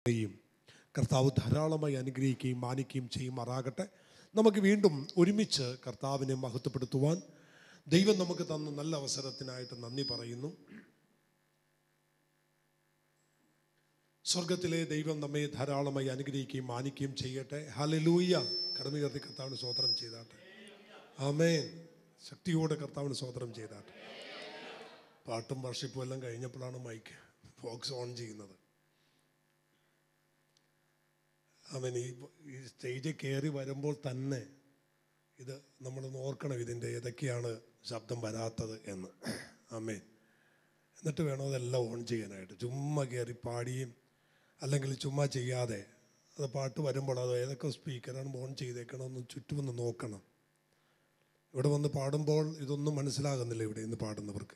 ചെയ്യും കർത്താവ് ധാരാളമായി അനുഗ്രഹിക്കുകയും മാനിക്കുകയും ചെയ്യുമാറാകട്ടെ നമുക്ക് വീണ്ടും ഒരുമിച്ച് കർത്താവിനെ മഹത്വപ്പെടുത്തുവാൻ ദൈവം നമുക്ക് തന്ന നല്ല അവസരത്തിനായിട്ട് നന്ദി പറയുന്നു സ്വർഗത്തിലെ ദൈവം നമ്മെ ധാരാളമായി അനുഗ്രഹിക്കുകയും മാനിക്കുകയും ചെയ്യട്ടെ ഹലലൂയ കടമയുയർത്തി കർത്താവിന് സ്വോത്രം ചെയ്താട്ടെ ആമേൻ ശക്തിയോടെ കർത്താവിന് സ്വോത്രം ചെയ്താട്ടെ പാട്ടും വർഷിപ്പും എല്ലാം കഴിഞ്ഞപ്പോഴാണ് മൈക്ക് ഫോക്സ് ഓൺ ചെയ്യുന്നത് അവൻ ഈ ഈ സ്റ്റേജിൽ കയറി വരുമ്പോൾ തന്നെ ഇത് നമ്മളൊന്ന് ഓർക്കണം ഇതിൻ്റെ ഏതൊക്കെയാണ് ശബ്ദം വരാത്തത് എന്ന് അമ്മേൻ എന്നിട്ട് വേണം അതെല്ലാം ഓൺ ചെയ്യാനായിട്ട് ചുമ്മാ കയറി പാടിയും അല്ലെങ്കിൽ ചുമ്മാ ചെയ്യാതെ അത് പാട്ട് വരുമ്പോൾ അത് ഏതൊക്കെ സ്പീക്കറാണ് ഓൺ ചെയ്തേക്കണമെന്ന് ചുറ്റുമൊന്ന് നോക്കണം ഇവിടെ വന്ന് പാടുമ്പോൾ ഇതൊന്നും മനസ്സിലാകുന്നില്ല ഇവിടെ ഇന്ന് പാടുന്നവർക്ക്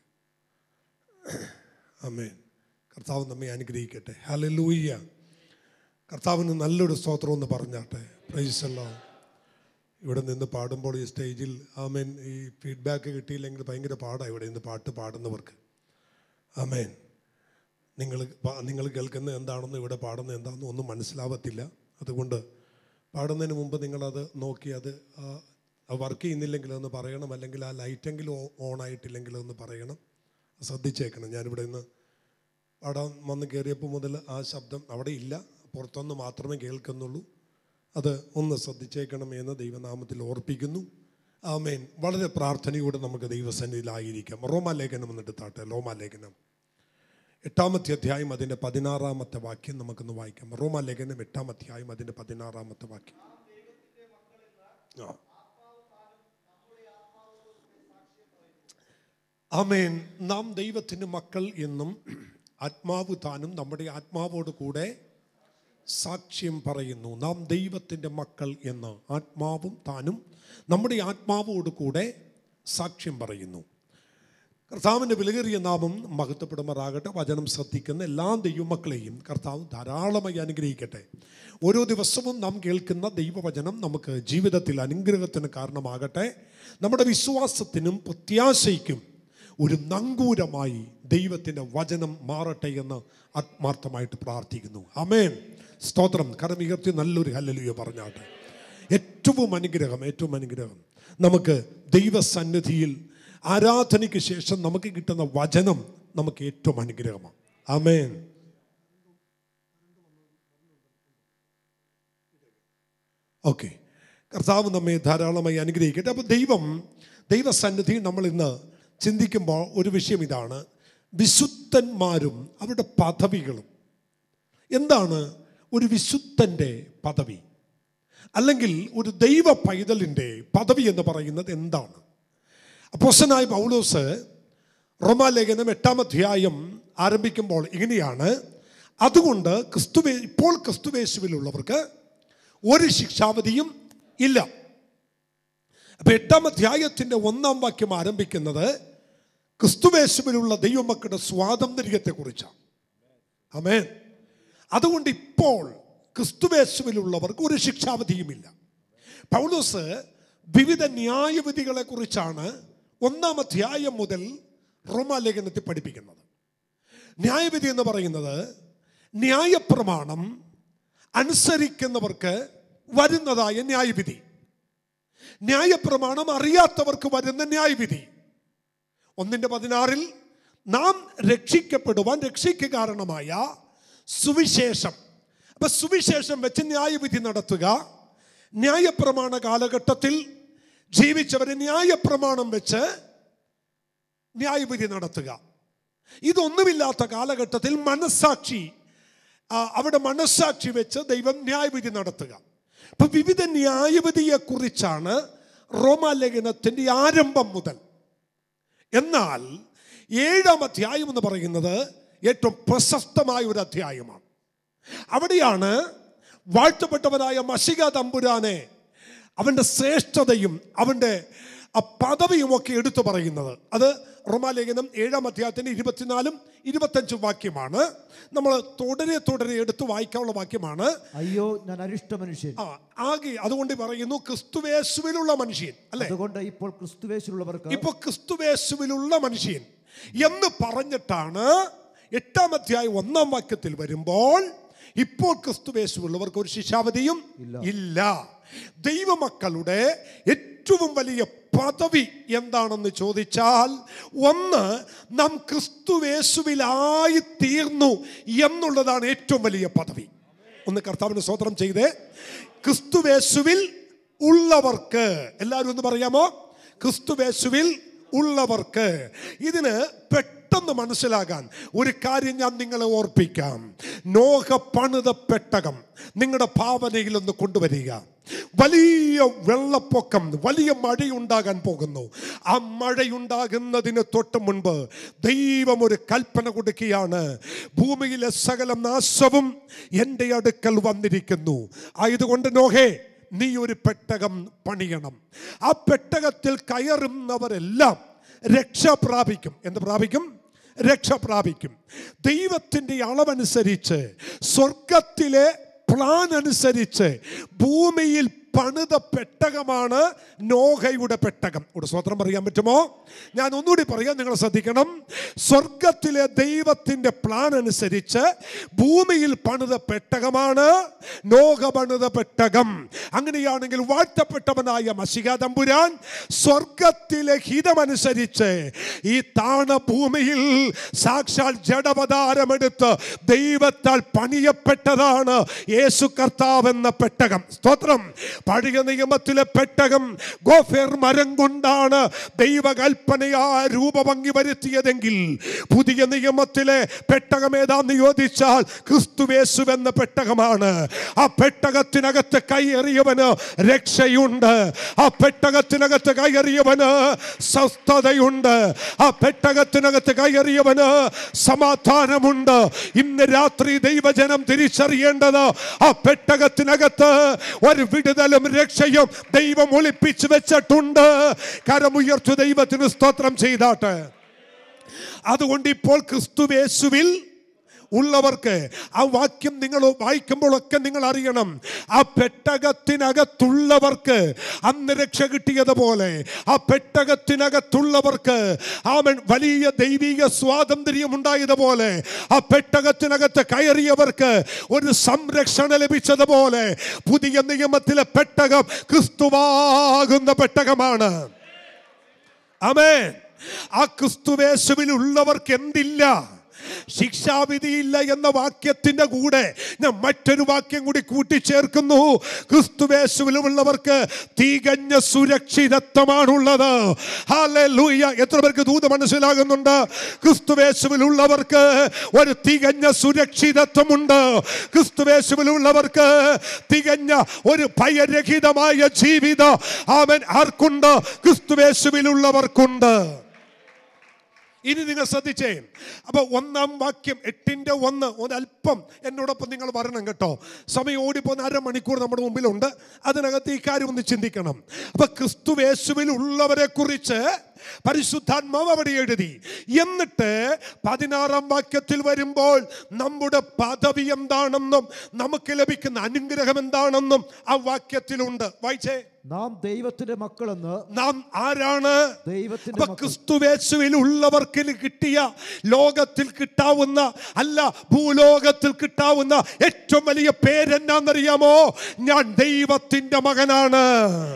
അമ്മേൻ കർത്താവ് നമ്മെ അനുഗ്രഹിക്കട്ടെ ഹലലൂയ്യ കർത്താവിന് നല്ലൊരു സ്തോത്രം എന്ന് പറഞ്ഞാട്ടെ പ്രൈസല്ലോ ഇവിടെ നിന്ന് പാടുമ്പോൾ ഈ സ്റ്റേജിൽ ആമേൻ ഈ ഫീഡ്ബാക്ക് കിട്ടിയില്ലെങ്കിൽ ഭയങ്കര പാടാണ് ഇവിടെ നിന്ന് പാട്ട് പാടുന്നവർക്ക് ആമേൻ നിങ്ങൾ പ- നിങ്ങൾ കേൾക്കുന്നത് എന്താണെന്ന് ഇവിടെ പാടുന്നത് എന്താണെന്ന് ഒന്നും മനസ്സിലാവത്തില്ല അതുകൊണ്ട് പാടുന്നതിന് മുമ്പ് നിങ്ങളത് നോക്കി അത് വർക്ക് ചെയ്യുന്നില്ലെങ്കിൽ ഒന്ന് പറയണം അല്ലെങ്കിൽ ആ ലൈറ്റെങ്കിലും ഓൺ ആയിട്ടില്ലെങ്കിൽ ഒന്ന് പറയണം ശ്രദ്ധിച്ചേക്കണം ഞാനിവിടെ നിന്ന് പാടാൻ വന്ന് കയറിയപ്പോൾ മുതൽ ആ ശബ്ദം അവിടെ ഇല്ല പുറത്തുനിന്ന് മാത്രമേ കേൾക്കുന്നുള്ളൂ അത് ഒന്ന് ശ്രദ്ധിച്ചേക്കണം എന്ന് ദൈവനാമത്തിൽ ഓർപ്പിക്കുന്നു ആമേൻ വളരെ പ്രാർത്ഥനയോടെ നമുക്ക് ദൈവസന്നിധിയിലായിരിക്കാം റോമാലേഖനം എന്നെടുത്താട്ടെ റോമാലേഖനം എട്ടാമത്തെ അധ്യായം അതിൻ്റെ പതിനാറാമത്തെ വാക്യം നമുക്കൊന്ന് വായിക്കാം റോമാലേഖനം എട്ടാം അധ്യായം അതിൻ്റെ പതിനാറാമത്തെ വാക്യം ആ ആമേൻ നാം ദൈവത്തിന് മക്കൾ എന്നും ആത്മാവ് താനും നമ്മുടെ ആത്മാവോട് കൂടെ സാക്ഷ്യം പറയുന്നു നാം ദൈവത്തിൻ്റെ മക്കൾ എന്ന് ആത്മാവും താനും നമ്മുടെ ആത്മാവോട് കൂടെ സാക്ഷ്യം പറയുന്നു കർത്താവിൻ്റെ വിലകേറിയ നാമം മഹത്വപ്പെടുമാറാകട്ടെ വചനം ശ്രദ്ധിക്കുന്ന എല്ലാ ദൈവമക്കളെയും കർത്താവ് ധാരാളമായി അനുഗ്രഹിക്കട്ടെ ഓരോ ദിവസവും നാം കേൾക്കുന്ന ദൈവവചനം നമുക്ക് ജീവിതത്തിൽ അനുഗ്രഹത്തിന് കാരണമാകട്ടെ നമ്മുടെ വിശ്വാസത്തിനും പ്രത്യാശയ്ക്കും ഒരു നങ്കൂരമായി ദൈവത്തിൻ്റെ വചനം മാറട്ടെ എന്ന് ആത്മാർത്ഥമായിട്ട് പ്രാർത്ഥിക്കുന്നു അമേൻ സ്തോത്രം കരമുയർത്തി നല്ലൊരു ഹല്ലലുയ പറഞ്ഞാട്ടെ ഏറ്റവും അനുഗ്രഹം ഏറ്റവും അനുഗ്രഹം നമുക്ക് ദൈവസന്നിധിയിൽ ആരാധനയ്ക്ക് ശേഷം നമുക്ക് കിട്ടുന്ന വചനം നമുക്ക് ഏറ്റവും അനുഗ്രഹമാണ് ആമേൻ ഓക്കെ കർത്താവ് നമ്മെ ധാരാളമായി അനുഗ്രഹിക്കട്ടെ അപ്പോൾ ദൈവം ദൈവസന്നിധി നമ്മൾ ഇന്ന് ചിന്തിക്കുമ്പോൾ ഒരു വിഷയം ഇതാണ് വിശുദ്ധന്മാരും അവരുടെ പദവികളും എന്താണ് ഒരു വിശുദ്ധൻ്റെ പദവി അല്ലെങ്കിൽ ഒരു ദൈവ പൈതലിൻ്റെ പദവി എന്ന് പറയുന്നത് എന്താണ് അപ്പോസനായ പൗലോസ് റോമാലേഖനം എട്ടാം അധ്യായം ആരംഭിക്കുമ്പോൾ ഇങ്ങനെയാണ് അതുകൊണ്ട് ക്രിസ്തുവേ ഇപ്പോൾ ക്രിസ്തുവേശുവിലുള്ളവർക്ക് ഒരു ശിക്ഷാവധിയും ഇല്ല അപ്പൊ എട്ടാം അധ്യായത്തിന്റെ ഒന്നാം വാക്യം ആരംഭിക്കുന്നത് ക്രിസ്തുവേശുവിലുള്ള ദൈവമക്കളുടെ സ്വാതന്ത്ര്യത്തെക്കുറിച്ചാണ് അമേൻ അതുകൊണ്ട് ഇപ്പോൾ ക്രിസ്തുവേശുവിലുള്ളവർക്ക് ഒരു ശിക്ഷാവധിയുമില്ല പൗലോസ് വിവിധ ന്യായവിധികളെ കുറിച്ചാണ് ഒന്നാം അധ്യായം മുതൽ റോമാലേഖനത്തിൽ പഠിപ്പിക്കുന്നത് ന്യായവിധി എന്ന് പറയുന്നത് ന്യായപ്രമാണം അനുസരിക്കുന്നവർക്ക് വരുന്നതായ ന്യായവിധി ന്യായപ്രമാണം അറിയാത്തവർക്ക് വരുന്ന ന്യായവിധി ഒന്നിന്റെ പതിനാറിൽ നാം രക്ഷിക്കപ്പെടുവാൻ രക്ഷയ്ക്ക് കാരണമായ സുവിശേഷം അപ്പൊ സുവിശേഷം വെച്ച് ന്യായവിധി നടത്തുക ന്യായപ്രമാണ കാലഘട്ടത്തിൽ ജീവിച്ചവരെ ന്യായപ്രമാണം വെച്ച് ന്യായവിധി നടത്തുക ഇതൊന്നുമില്ലാത്ത കാലഘട്ടത്തിൽ മനസ്സാക്ഷി ആ, അവിടെ മനസ്സാക്ഷി വെച്ച് ദൈവം ന്യായവിധി നടത്തുക അപ്പൊ വിവിധ ന്യായവിധിയെ കുറിച്ചാണ് റോമാലേഖനത്തിന്റെ ആരംഭം മുതൽ എന്നാൽ ഏഴാം അധ്യായം എന്ന് പറയുന്നത് ഏറ്റവും പ്രശസ്തമായ ഒരു അധ്യായമാണ് അവിടെയാണ് വാഴ്ത്തപ്പെട്ടവനായ മഷിക തമ്പുരാനെ അവൻ്റെ ശ്രേഷ്ഠതയും അവൻ്റെ ആ പദവിയും ഒക്കെ എടുത്തു പറയുന്നത് അത് റോമാലേഖനം ഏഴാം അധ്യായത്തിൻ്റെ ഇരുപത്തിനാലും ഇരുപത്തഞ്ചും വാക്യമാണ് നമ്മൾ തുടരെ തുടരെ എടുത്ത് വായിക്കാനുള്ള വാക്യമാണ് അയ്യോ ഞാൻ അരിഷ്ട മനുഷ്യൻ ആ ആകെ അതുകൊണ്ട് പറയുന്നു ക്രിസ്തുവേശുവിലുള്ള മനുഷ്യൻ അല്ലെ അതുകൊണ്ട് ഇപ്പോൾ ക്രിസ്തുവേശുള്ളവർക്ക് ഇപ്പൊ ക്രിസ്തുവേശുവിലുള്ള മനുഷ്യൻ എന്ന് പറഞ്ഞിട്ടാണ് എട്ടാം അധ്യായം ഒന്നാം വാക്യത്തിൽ വരുമ്പോൾ ഇപ്പോൾ ക്രിസ്തുവേശുള്ളവർക്ക് ഒരു ശിക്ഷാവധിയും ഇല്ല ദൈവമക്കളുടെ ഏറ്റവും വലിയ പദവി എന്താണെന്ന് ചോദിച്ചാൽ ഒന്ന് നാം ക്രിസ്തുവേശുവിലായി തീർന്നു എന്നുള്ളതാണ് ഏറ്റവും വലിയ പദവി ഒന്ന് കർത്താവിന് സ്വതന്ത്രം ചെയ്ത് ക്രിസ്തുവേശുവിൽ ഉള്ളവർക്ക് എല്ലാവരും ഒന്ന് പറയാമോ ക്രിസ്തുവേശുവിൽ ഉള്ളവർക്ക് ഇതിന് പെട്ടെന്ന് മനസ്സിലാകാൻ ഒരു കാര്യം ഞാൻ നിങ്ങളെ ഓർപ്പിക്കാം നോഹ പണിത പെട്ടകം നിങ്ങളുടെ ഭാവനയിൽ ഒന്ന് കൊണ്ടുവരിക വലിയ വെള്ളപ്പൊക്കം വലിയ മഴയുണ്ടാകാൻ പോകുന്നു ആ മഴയുണ്ടാകുന്നതിന് തൊട്ട് മുൻപ് ദൈവം ഒരു കൽപ്പന കൊടുക്കുകയാണ് ഭൂമിയിലെ സകല നാശവും എൻ്റെ അടുക്കൽ വന്നിരിക്കുന്നു ആയതുകൊണ്ട് നോഹേ നീ ഒരു പെട്ടകം പണിയണം ആ പെട്ടകത്തിൽ കയറുന്നവരെല്ലാം രക്ഷ പ്രാപിക്കും എന്ത് പ്രാപിക്കും രക്ഷ പ്രാപിക്കും ദൈവത്തിൻ്റെ അളവനുസരിച്ച് സ്വർഗത്തിലെ പ്ലാൻ അനുസരിച്ച് ഭൂമിയിൽ പണിത പെട്ടകമാണ് നോഹയുടെ പെട്ടകം ഇവിടെ സ്വത്രം പറയാൻ പറ്റുമോ ഞാൻ ഒന്നുകൂടി പറയാം നിങ്ങൾ ശ്രദ്ധിക്കണം സ്വർഗത്തിലെ ദൈവത്തിൻ്റെ പ്ലാൻ അനുസരിച്ച് ഭൂമിയിൽ പണിത പെട്ടകമാണ് നോഹ പണിത പെട്ടകം അങ്ങനെയാണെങ്കിൽ വാഴ്ത്തപ്പെട്ടവനായ മഷിക തമ്പുരാൻ സ്വർഗത്തിലെ ഹിതമനുസരിച്ച് ഈ താണ ഭൂമിയിൽ സാക്ഷാൽ ജഡവതാരമെടുത്ത് ദൈവത്താൽ പണിയപ്പെട്ടതാണ് യേശു കർത്താവ് എന്ന പെട്ടകം സ്തോത്രം പഴയ നിയമത്തിലെ പെട്ടകം ഗോഫേർ മരം കൊണ്ടാണ് ദൈവകൽപ്പനയാ രൂപഭംഗി വരുത്തിയതെങ്കിൽ പുതിയ നിയമത്തിലെ പെട്ടകം ഏതാന്ന് ചോദിച്ചാൽ ക്രിസ്തുവേശു എന്ന പെട്ടകമാണ് ആ പെട്ടകത്തിനകത്ത് കൈയെറിയവന് രക്ഷയുണ്ട് ആ പെട്ടകത്തിനകത്ത് കൈയെറിയവന് സ്വസ്ഥതയുണ്ട് ആ പെട്ടകത്തിനകത്ത് കൈയെറിയവന് സമാധാനമുണ്ട് ഇന്ന് രാത്രി ദൈവജനം തിരിച്ചറിയേണ്ടത് ആ പെട്ടകത്തിനകത്ത് ഒരു വിടുതലും രക്ഷയും ദൈവം ഒളിപ്പിച്ചു വെച്ചിട്ടുണ്ട് കരമുയർത്തു ദൈവത്തിന് സ്തോത്രം ചെയ്താട്ട് അതുകൊണ്ട് ഇപ്പോൾ ക്രിസ്തുവേശുവിൽ ഉള്ളവർക്ക് ആ വാക്യം നിങ്ങൾ വായിക്കുമ്പോഴൊക്കെ നിങ്ങൾ അറിയണം ആ പെട്ടകത്തിനകത്തുള്ളവർക്ക് അന്ന് രക്ഷ കിട്ടിയതുപോലെ ആ പെട്ടകത്തിനകത്തുള്ളവർക്ക് അവൻ വലിയ ദൈവിക സ്വാതന്ത്ര്യം ഉണ്ടായതുപോലെ ആ പെട്ടകത്തിനകത്ത് കയറിയവർക്ക് ഒരു സംരക്ഷണ ലഭിച്ചതുപോലെ പുതിയ നിയമത്തിലെ പെട്ടകം ക്രിസ്തുവാകുന്ന പെട്ടകമാണ് അമേൻ ആ ക്രിസ്തുവേശുവിൽ ഉള്ളവർക്ക് എന്തില്ല ശിക്ഷാവിധിയില്ല എന്ന വാക്യത്തിന്റെ കൂടെ ഞാൻ മറ്റൊരു വാക്യം കൂടി കൂട്ടിച്ചേർക്കുന്നു ക്രിസ്തുവേശുവിലുള്ളവർക്ക് തികഞ്ഞ സുരക്ഷിതത്വമാണുള്ളത് ഹല്ലേലൂയ എത്ര പേർക്ക് ദൂത മനസ്സിലാകുന്നുണ്ട് ക്രിസ്തുവേശുവിലുള്ളവർക്ക് ഒരു തികഞ്ഞ സുരക്ഷിതത്വമുണ്ട് ക്രിസ്തുവേശുവിലുള്ളവർക്ക് തികഞ്ഞ ഒരു ഭയരഹിതമായ ജീവിതം അവൻ ആർക്കുണ്ട് ക്രിസ്തുവേശുവിലുള്ളവർക്കുണ്ട് ഇനി നിങ്ങൾ ശ്രദ്ധിച്ചേ അപ്പൊ ഒന്നാം വാക്യം എട്ടിന്റെ ഒന്ന് ഒരല്പം എന്നോടൊപ്പം നിങ്ങൾ വരണം കേട്ടോ സമയം ഓടിപ്പോന്ന അരമണിക്കൂർ നമ്മുടെ മുമ്പിലുണ്ട് അതിനകത്ത് ഈ കാര്യം ഒന്ന് ചിന്തിക്കണം അപ്പൊ ക്രിസ്തുവേശുവിൽ ഉള്ളവരെ കുറിച്ച് പരിശുദ്ധാത്മാവ് അവിടെ എഴുതി എന്നിട്ട് പതിനാറാം വാക്യത്തിൽ വരുമ്പോൾ നമ്മുടെ പദവി എന്താണെന്നും നമുക്ക് ലഭിക്കുന്ന അനുഗ്രഹം എന്താണെന്നും ആ വാക്യത്തിലുണ്ട് വായിച്ചേ നാം ദൈവത്തിന്റെ മക്കളെന്ന് നാം ആരാണ് ദൈവത്തിന്റെ അപ്പൊ മക്കൾ ക്രിസ്തുവേശുവിൽ ഉള്ളവർക്ക് കിട്ടിയ ലോകത്തിൽ കിട്ടാവുന്ന അല്ല ഭൂലോകത്തിൽ കിട്ടാവുന്ന ഏറ്റവും വലിയ പേരെന്നാന്നറിയാമോ ഞാൻ ദൈവത്തിന്റെ മകനാണ്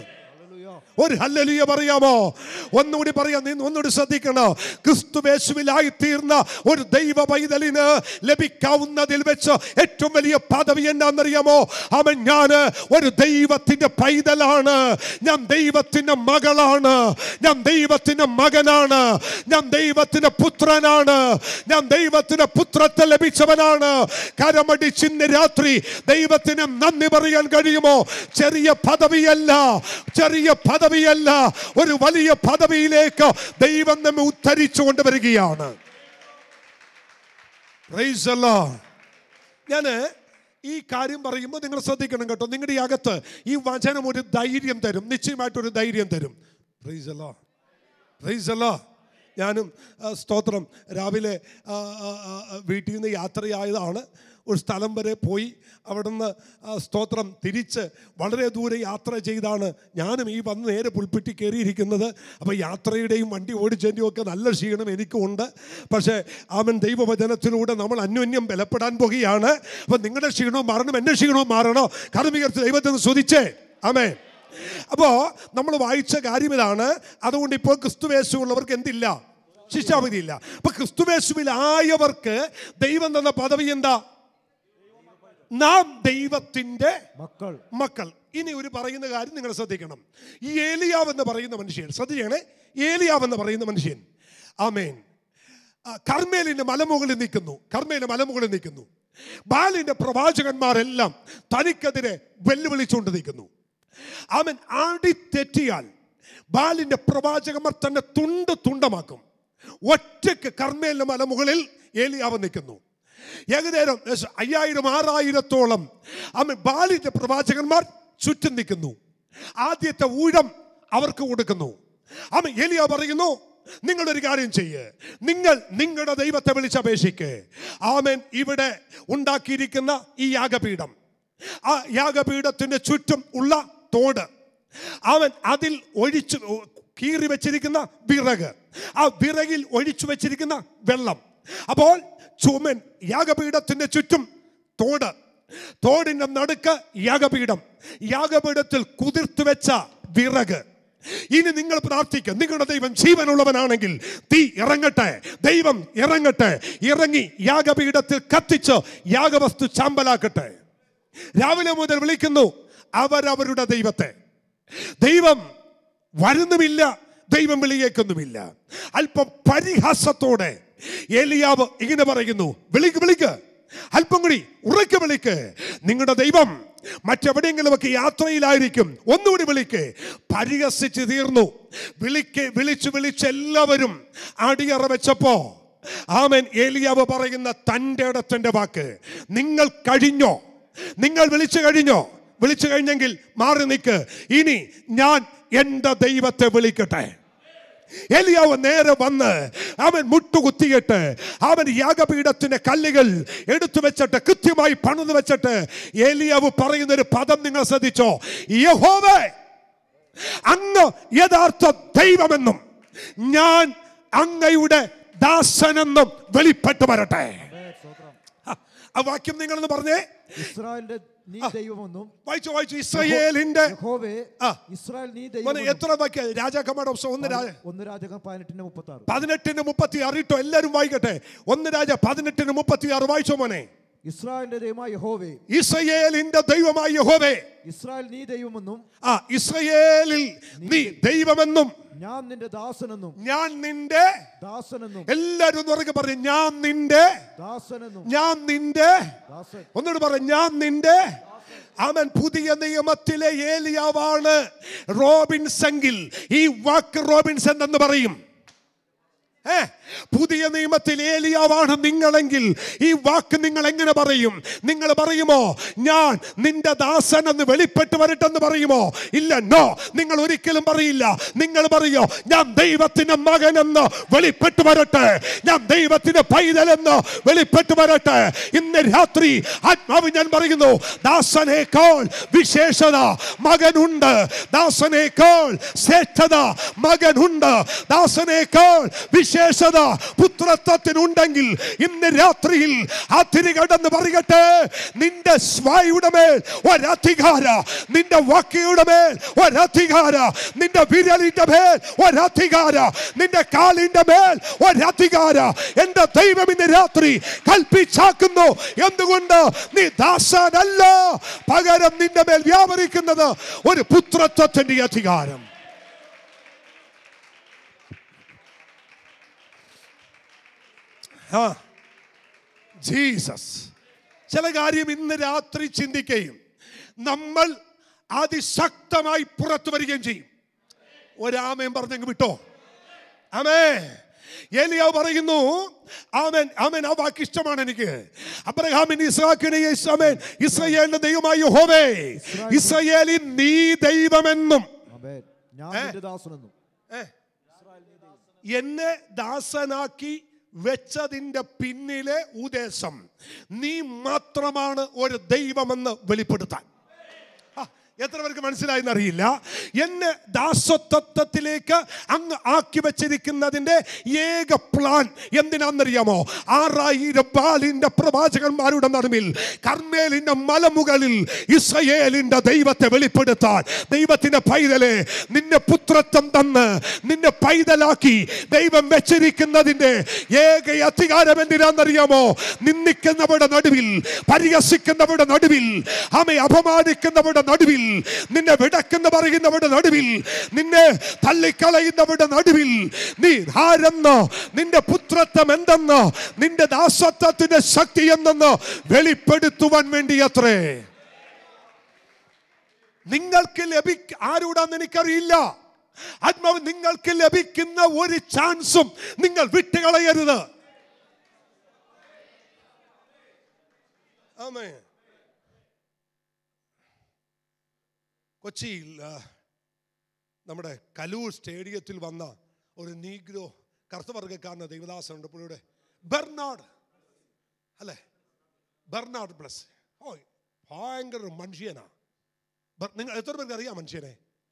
ഒരു ഹല്ലലിയ പറയാമോ ഒന്നുകൂടി പറയാം നീ ഒന്നുകൂടി ശ്രദ്ധിക്കണോ ക്രിസ്തുവേശുവിലായി തീർന്ന ഒരു ദൈവ പൈതലിന് ലഭിക്കാവുന്നതിൽ വെച്ച് ഏറ്റവും വലിയ പദവി എന്നാന്നറിയാമോ അവൻ ഞാൻ ഒരു ദൈവത്തിന്റെ പൈതലാണ് ഞാൻ ദൈവത്തിന്റെ മകളാണ് ഞാൻ ദൈവത്തിന്റെ മകനാണ് ഞാൻ ദൈവത്തിന്റെ പുത്രനാണ് ഞാൻ ദൈവത്തിന്റെ പുത്രത്തെ ലഭിച്ചവനാണ് കരമടിച്ചിന്ന് രാത്രി ദൈവത്തിന് നന്ദി പറയാൻ കഴിയുമോ ചെറിയ പദവിയല്ല ചെറിയ പദവിയല്ല ഒരു വലിയ പദവിയിലേക്ക് ദൈവം നമ്മെ ഉദ്ധരിച്ചു കൊണ്ടുവരികയാണ് Praise the Lord. ഞാന് ഈ കാര്യം പറയുമ്പോൾ നിങ്ങൾ ശ്രദ്ധിക്കണം കേട്ടോ നിങ്ങളുടെ ഈ അകത്ത് ഈ വചനം ഒരു ധൈര്യം തരും നിശ്ചയമായിട്ടൊരു ധൈര്യം തരും Praise the Lord. Praise the Lord. ഞാനും ആ, സ്തോത്രം രാവിലെ ആ, ആ, ആ, വീട്ടിൽ നിന്ന് യാത്രയായതാണ് ഒരു സ്ഥലം വരെ പോയി അവിടുന്ന് ആ സ്തോത്രം തിരിച്ച് വളരെ ദൂരെ യാത്ര ചെയ്താണ് ഞാനും ഈ വന്ന് നേരെ പുൽപ്പിറ്റി കയറിയിരിക്കുന്നത് അപ്പോൾ യാത്രയുടെയും വണ്ടി ഓടിച്ചതിൻ്റെയും ഒക്കെ നല്ല ക്ഷീണം എനിക്കും ഉണ്ട് പക്ഷേ അവൻ ദൈവവചനത്തിലൂടെ നമ്മൾ അന്യോന്യം ബലപ്പെടാൻ പോകുകയാണ് അപ്പം നിങ്ങളുടെ ക്ഷീണവും മാറണം എൻ്റെ ക്ഷീണവും മാറണോ കർമ്മികർക്ക് ദൈവത്തിന് സ്തുതിച്ചേ ആമേ അപ്പോൾ നമ്മൾ വായിച്ച കാര്യം ഇതാണ് അതുകൊണ്ട് ഇപ്പോൾ ക്രിസ്തുവേശുള്ളവർക്ക് എന്തില്ല ശിക്ഷാവിധി ഇല്ല അപ്പൊ ക്രിസ്തുവേശുവിലായവർക്ക് ദൈവം തന്ന പദവി എന്താ നാം ദൈവത്തിന്റെ മക്കൾ മക്കൾ ഇനി ഒരു പറയുന്ന കാര്യം നിങ്ങൾ ശ്രദ്ധിക്കണം ഈ ഏലിയാവ് എന്ന് പറയുന്ന മനുഷ്യൻ ശ്രദ്ധിക്കണേ ഏലിയാവ് എന്ന് പറയുന്ന മനുഷ്യൻ ആമേൻ ആ, കർമ്മേലിന്റെ മലമുകളിൽ നിൽക്കുന്നു കർമ്മേലിന്റെ മലമുകളിൽ നിൽക്കുന്നു ബാലിന്റെ പ്രവാചകന്മാരെല്ലാം തനിക്കെതിരെ വെല്ലുവിളിച്ചുകൊണ്ട് നിൽക്കുന്നു അവൻ ആടി തെറ്റിയാൽ ബാലിന്റെ പ്രവാചകന്മാർ തന്നെ തുണ്ട് തുണ്ടമാക്കും ഒറ്റയ്ക്ക് കർമ്മേലിന്റെ മലമുകളിൽ ഏലിയാവ് നിൽക്കുന്നു ഏകദേശം ഏകദേശം അയ്യായിരം ആറായിരത്തോളം അവൻ ബാലിന്റെ പ്രവാചകന്മാർ ചുറ്റും നിൽക്കുന്നു ആദ്യത്തെ ഊഴം അവർക്ക് കൊടുക്കുന്നു അവൻ ഏലിയ പറയുന്നു നിങ്ങളൊരു കാര്യം ചെയ്യ് നിങ്ങൾ നിങ്ങളുടെ ദൈവത്തെ വിളിച്ചപേക്ഷിക്ക് ആമൻ ഇവിടെ ഉണ്ടാക്കിയിരിക്കുന്ന ഈ യാഗപീഠം ആ യാഗപീഠത്തിന്റെ ചുറ്റും ഉള്ള തോട് അവൻ അതിൽ ഒഴിച്ചു കീറി വെച്ചിരിക്കുന്ന വിറക് ആ വിറകിൽ ഒഴിച്ചു വെച്ചിരിക്കുന്ന വെള്ളം അപ്പോൾ ചുമൻ യാഗപീഠത്തിന്റെ ചുറ്റും തോട് തോടിന്റെ നടുക്ക് യാഗപീഠം യാഗപീഠത്തിൽ കുതിർത്തു വെച്ച വിറക് ഇനി നിങ്ങൾ പ്രാർത്ഥിക്കുക നിങ്ങളുടെ ദൈവം ജീവനുള്ളവനാണെങ്കിൽ തീ ഇറങ്ങട്ടെ ദൈവം ഇറങ്ങട്ടെ ഇറങ്ങി യാഗപീഠത്തിൽ കത്തിച്ച് യാഗവസ്തു ചാമ്പലാക്കട്ടെ രാവിലെ മുതൽ വിളിക്കുന്നു അവരവരുടെ ദൈവത്തെ ദൈവം വരുന്നുമില്ല ദൈവം വിളിയേക്കുന്നുമില്ല അല്പം പരിഹാസത്തോടെ ഏലിയാവ് ഇങ്ങനെ പറയുന്നു വിളിക്ക് വിളിക്ക് അല്പം കൂടി ഉറക്കെ വിളിക്ക് നിങ്ങളുടെ ദൈവം മറ്റെവിടെയെങ്കിലുമൊക്കെ യാത്രയിലായിരിക്കും ഒന്നുകൂടി വിളിക്ക് പരിഹസിച്ച് തീർന്നു വിളിക്ക് വിളിച്ച് വിളിച്ച് എല്ലാവരും അടിയറ വെച്ചപ്പോ ആമൻ ഏലിയാവ് പറയുന്ന തൻ്റെ ഇടത്തിന്റെ വാക്ക് നിങ്ങൾ കഴിഞ്ഞോ നിങ്ങൾ വിളിച്ചു കഴിഞ്ഞോ വിളിച്ചു കഴിഞ്ഞെങ്കിൽ മാറി നിൽക്ക് ഇനി ഞാൻ എൻ്റെ ദൈവത്തെ വിളിക്കട്ടെ എലിയാവ് നേരെ വന്ന് അവൻ മുട്ടുകുത്തിയിട്ട് അവൻ യാഗപീഠത്തിന്റെ കല്ലുകൾ എടുത്തു വെച്ചിട്ട് കൃത്യമായി പണിത് വെച്ചിട്ട് എലിയാവ് പറയുന്ന ഒരു പദം നിങ്ങൾ ശ്രദ്ധിച്ചോ യഹോവേ അങ്ങ് യഥാർത്ഥ ദൈവമെന്നും ഞാൻ അങ്ങയുടെ ദാസനെന്നും വെളിപ്പെട്ടു വരട്ടെ ആ, ആ വാക്യം നിങ്ങളൊന്ന് പറഞ്ഞേ ഇസ്രായേലിന്റെ നീ ദൈവമെന്നും വായിച്ചു വായിച്ചു ഇസ്രയേലിന്റെ യഹോവേ ആ. ഇസ്രായേൽ നീ മോനെ, ദൈവമെന്നും എത്ര വാക്യ രാജാക്കന്മാരുടെ പുസ്തകം ഒന്ന് രാജ ഒന്ന് രാജകം പതിനെട്ടിന്റെ മുപ്പത്തി ആറ് പതിനെട്ടിന് മുപ്പത്തി ആറ് ഇട്ടോ എല്ലാവരും വായിക്കട്ടെ ഒന്ന് രാജ പതിനെട്ടിന് മുപ്പത്തി ആറ് വായിച്ചോ മോനെ ഇസ്രായേലിന്റെ ദൈവമായ യഹോവേ ഇസ്രയേലിന്റെ ദൈവമായ യഹോവേ ഇസ്രായേൽ നീ ദൈവമെന്നും ആ ഇസ്രയേലിൽ നീ ദൈവമെന്നും ഞാൻ നിന്റെ ദാസനെന്നും ഞാൻ നിന്റെ ദാസനെന്നും എല്ലാരും ഒന്ന് ഉറക്കെ പറഞ്ഞു ഞാൻ നിന്റെ ദാസനെന്നും ഞാൻ നിന്റെ ദാസൻ ഒന്നുകൂടി പറ ഞാൻ നിന്റെ അവൻ പുതിയ നിയമത്തിലെ ഏലിയാവാണ് റോബിൻസെങ്കിൽ ഈ വാക്ക് റോബിൻസൺ എന്ന് പറയും ഏ പുതിയ നിയമത്തിൽ ഏലിയാവാണ് നിങ്ങളെങ്കിൽ ഈ വാക്ക് നിങ്ങൾ എങ്ങനെ പറയും നിങ്ങൾ പറയുമോ ഞാൻ നിന്റെ ദാസൻ എന്ന് വെളിപ്പെട്ട് വരട്ടെന്ന് പറയുമോ ഇല്ല നോ നിങ്ങൾ ഒരിക്കലും പറയില്ല നിങ്ങൾ പറയോ ഞാൻ ദൈവത്തിന്റെ മകനെന്ന് വെളിപ്പെട്ട് വരട്ടെ ഞാൻ ദൈവത്തിന്റെ പൈതലെന്ന് വെളിപ്പെട്ട് വരട്ടെ ഇന്ന് രാത്രി ആത്മാവ് ഞാൻ പറയുന്നു ദാസനേക്കാൾ വിശേഷത മകനുണ്ട് ദാസനേക്കാൾ ശ്രേഷ്ഠത മകനുണ്ട് ദാസനേക്കാൾ വിശേഷത പുത്രത്വത്തിനുണ്ടെങ്കിൽ ഇന്ന് രാത്രിയിൽ ആ തിരികടന്ന് പറയട്ടെ നിന്റെ സ്വായുടെ മേൽ ഒരധികാര നിന്റെ വാക്കിയുടെ മേൽ ഒരധികാര നിന്റെ വിരലിന്റെ മേൽ ഒരധികാര നിന്റെ കാലിന്റെ മേൽ ഒരധികാര എന്റെ ദൈവം ഇന്ന് രാത്രി കൽപ്പിച്ചാക്കുന്നു എന്തുകൊണ്ട് നീ ദാസനല്ല പകരം നിന്റെ മേൽ വ്യാപരിക്കുന്നത് ഒരു പുത്രത്വത്തിന്റെ അധികാരം ആ ജീസസ് ചില കാര്യം ഇന്ന് രാത്രി ചിന്തിക്കുകയും നമ്മൾ അതിശക്തമായി പുറത്തു വരികയും ചെയ്യും ഒരാമയും പറഞ്ഞെങ്കിൽ വിട്ടോ ആമേ ഏലിയാവ് പറയുന്നു ആമൻ ആമൻ ആ വാക്ക് ഇഷ്ടമാണ് എനിക്ക് അബ്രഹാമിൻ ഇസ്ഹാക്കിനെ ആമേൻ ഇസ്രയേലിന്റെ ദൈവമായ യഹോവേ ഇസ്രയേലിൻ നീ ദൈവമെന്നും ആമേൻ ഞാൻ നിന്റെ ദാസനെന്നും ഏ, എന്നെ ദാസനാക്കി വെച്ചതിൻ്റെ പിന്നിലെ ഉദ്ദേശം നീ മാത്രമാണ് ഒരു ദൈവമെന്ന് വെളിപ്പെടുത്താൻ ആ, എത്ര പേർക്ക് മനസ്സിലായെന്ന് അറിയില്ല എന്നെ ദാസത്വത്തിലേക്ക് അങ്ങ് ആക്കി വെച്ചിരിക്കുന്നതിന്റെ ഏക പ്ലാൻ എന്തിനാണെന്നറിയാമോ ആറായിരം ബാലിന്റെ പ്രവാചകന്മാരുടെ നടുവിൽ കർമ്മേലിന്റെ മലമുകളിൽ ഇസ്രയേലിന്റെ ദൈവത്തെ വെളിപ്പെടുത്താൻ ദൈവത്തിന്റെ പൈതലെ നിന്നെ പുത്രത്വം തന്ന് നിന്നെ പൈതലാക്കി ദൈവം വെച്ചിരിക്കുന്നതിന്റെ ഏക അധികാരം എന്തിനാണെന്നറിയാമോ നിന്ദിക്കുന്നവരുടെ നടുവിൽ പരിഹസിക്കുന്നവരുടെ നടുവിൽ ആമെ അപമാനിക്കുന്നവരുടെ നടുവിൽ നിന്നെ വിടക്കുന്ന പറയുന്നവരുടെ നടുവിൽ നിന്നെ തള്ളിക്കളയുന്നവരുടെ നടുവിൽ നീ ആരെന്നോ നിന്റെ പുത്രത്വം എന്തെന്നോ നിന്റെ ദാസത്വത്തിന്റെ ശക്തി എന്തെന്നോ വെളിപ്പെടുത്തുവാൻ വേണ്ടി അത്രേ നിങ്ങൾക്ക് ലഭിക്ക ആരോടാന്ന് എനിക്കറിയില്ല ആത്മാവ് നിങ്ങൾക്ക് ലഭിക്കുന്ന ഒരു ചാൻസും നിങ്ങൾ വിട്ടുകളയരുത് ആമേ കൊച്ചിയിൽ ആ, നമ്മുടെ കലൂർ സ്റ്റേഡിയത്തിൽ വന്ന ഒരു നീഗ്രോ കറുത്തവർഗക്കാരന് ദൈവദാസനുണ്ട് പുള്ളിയുടെ ബെർണാഡ് അല്ലേ ബെർണാഡ് പ്ലസ് ഓ ഭയങ്കര ഒരു മനുഷ്യനാ ബർ- നിങ്ങൾ എത്ര പേർക്ക് അറിയാം മനുഷ്യനെ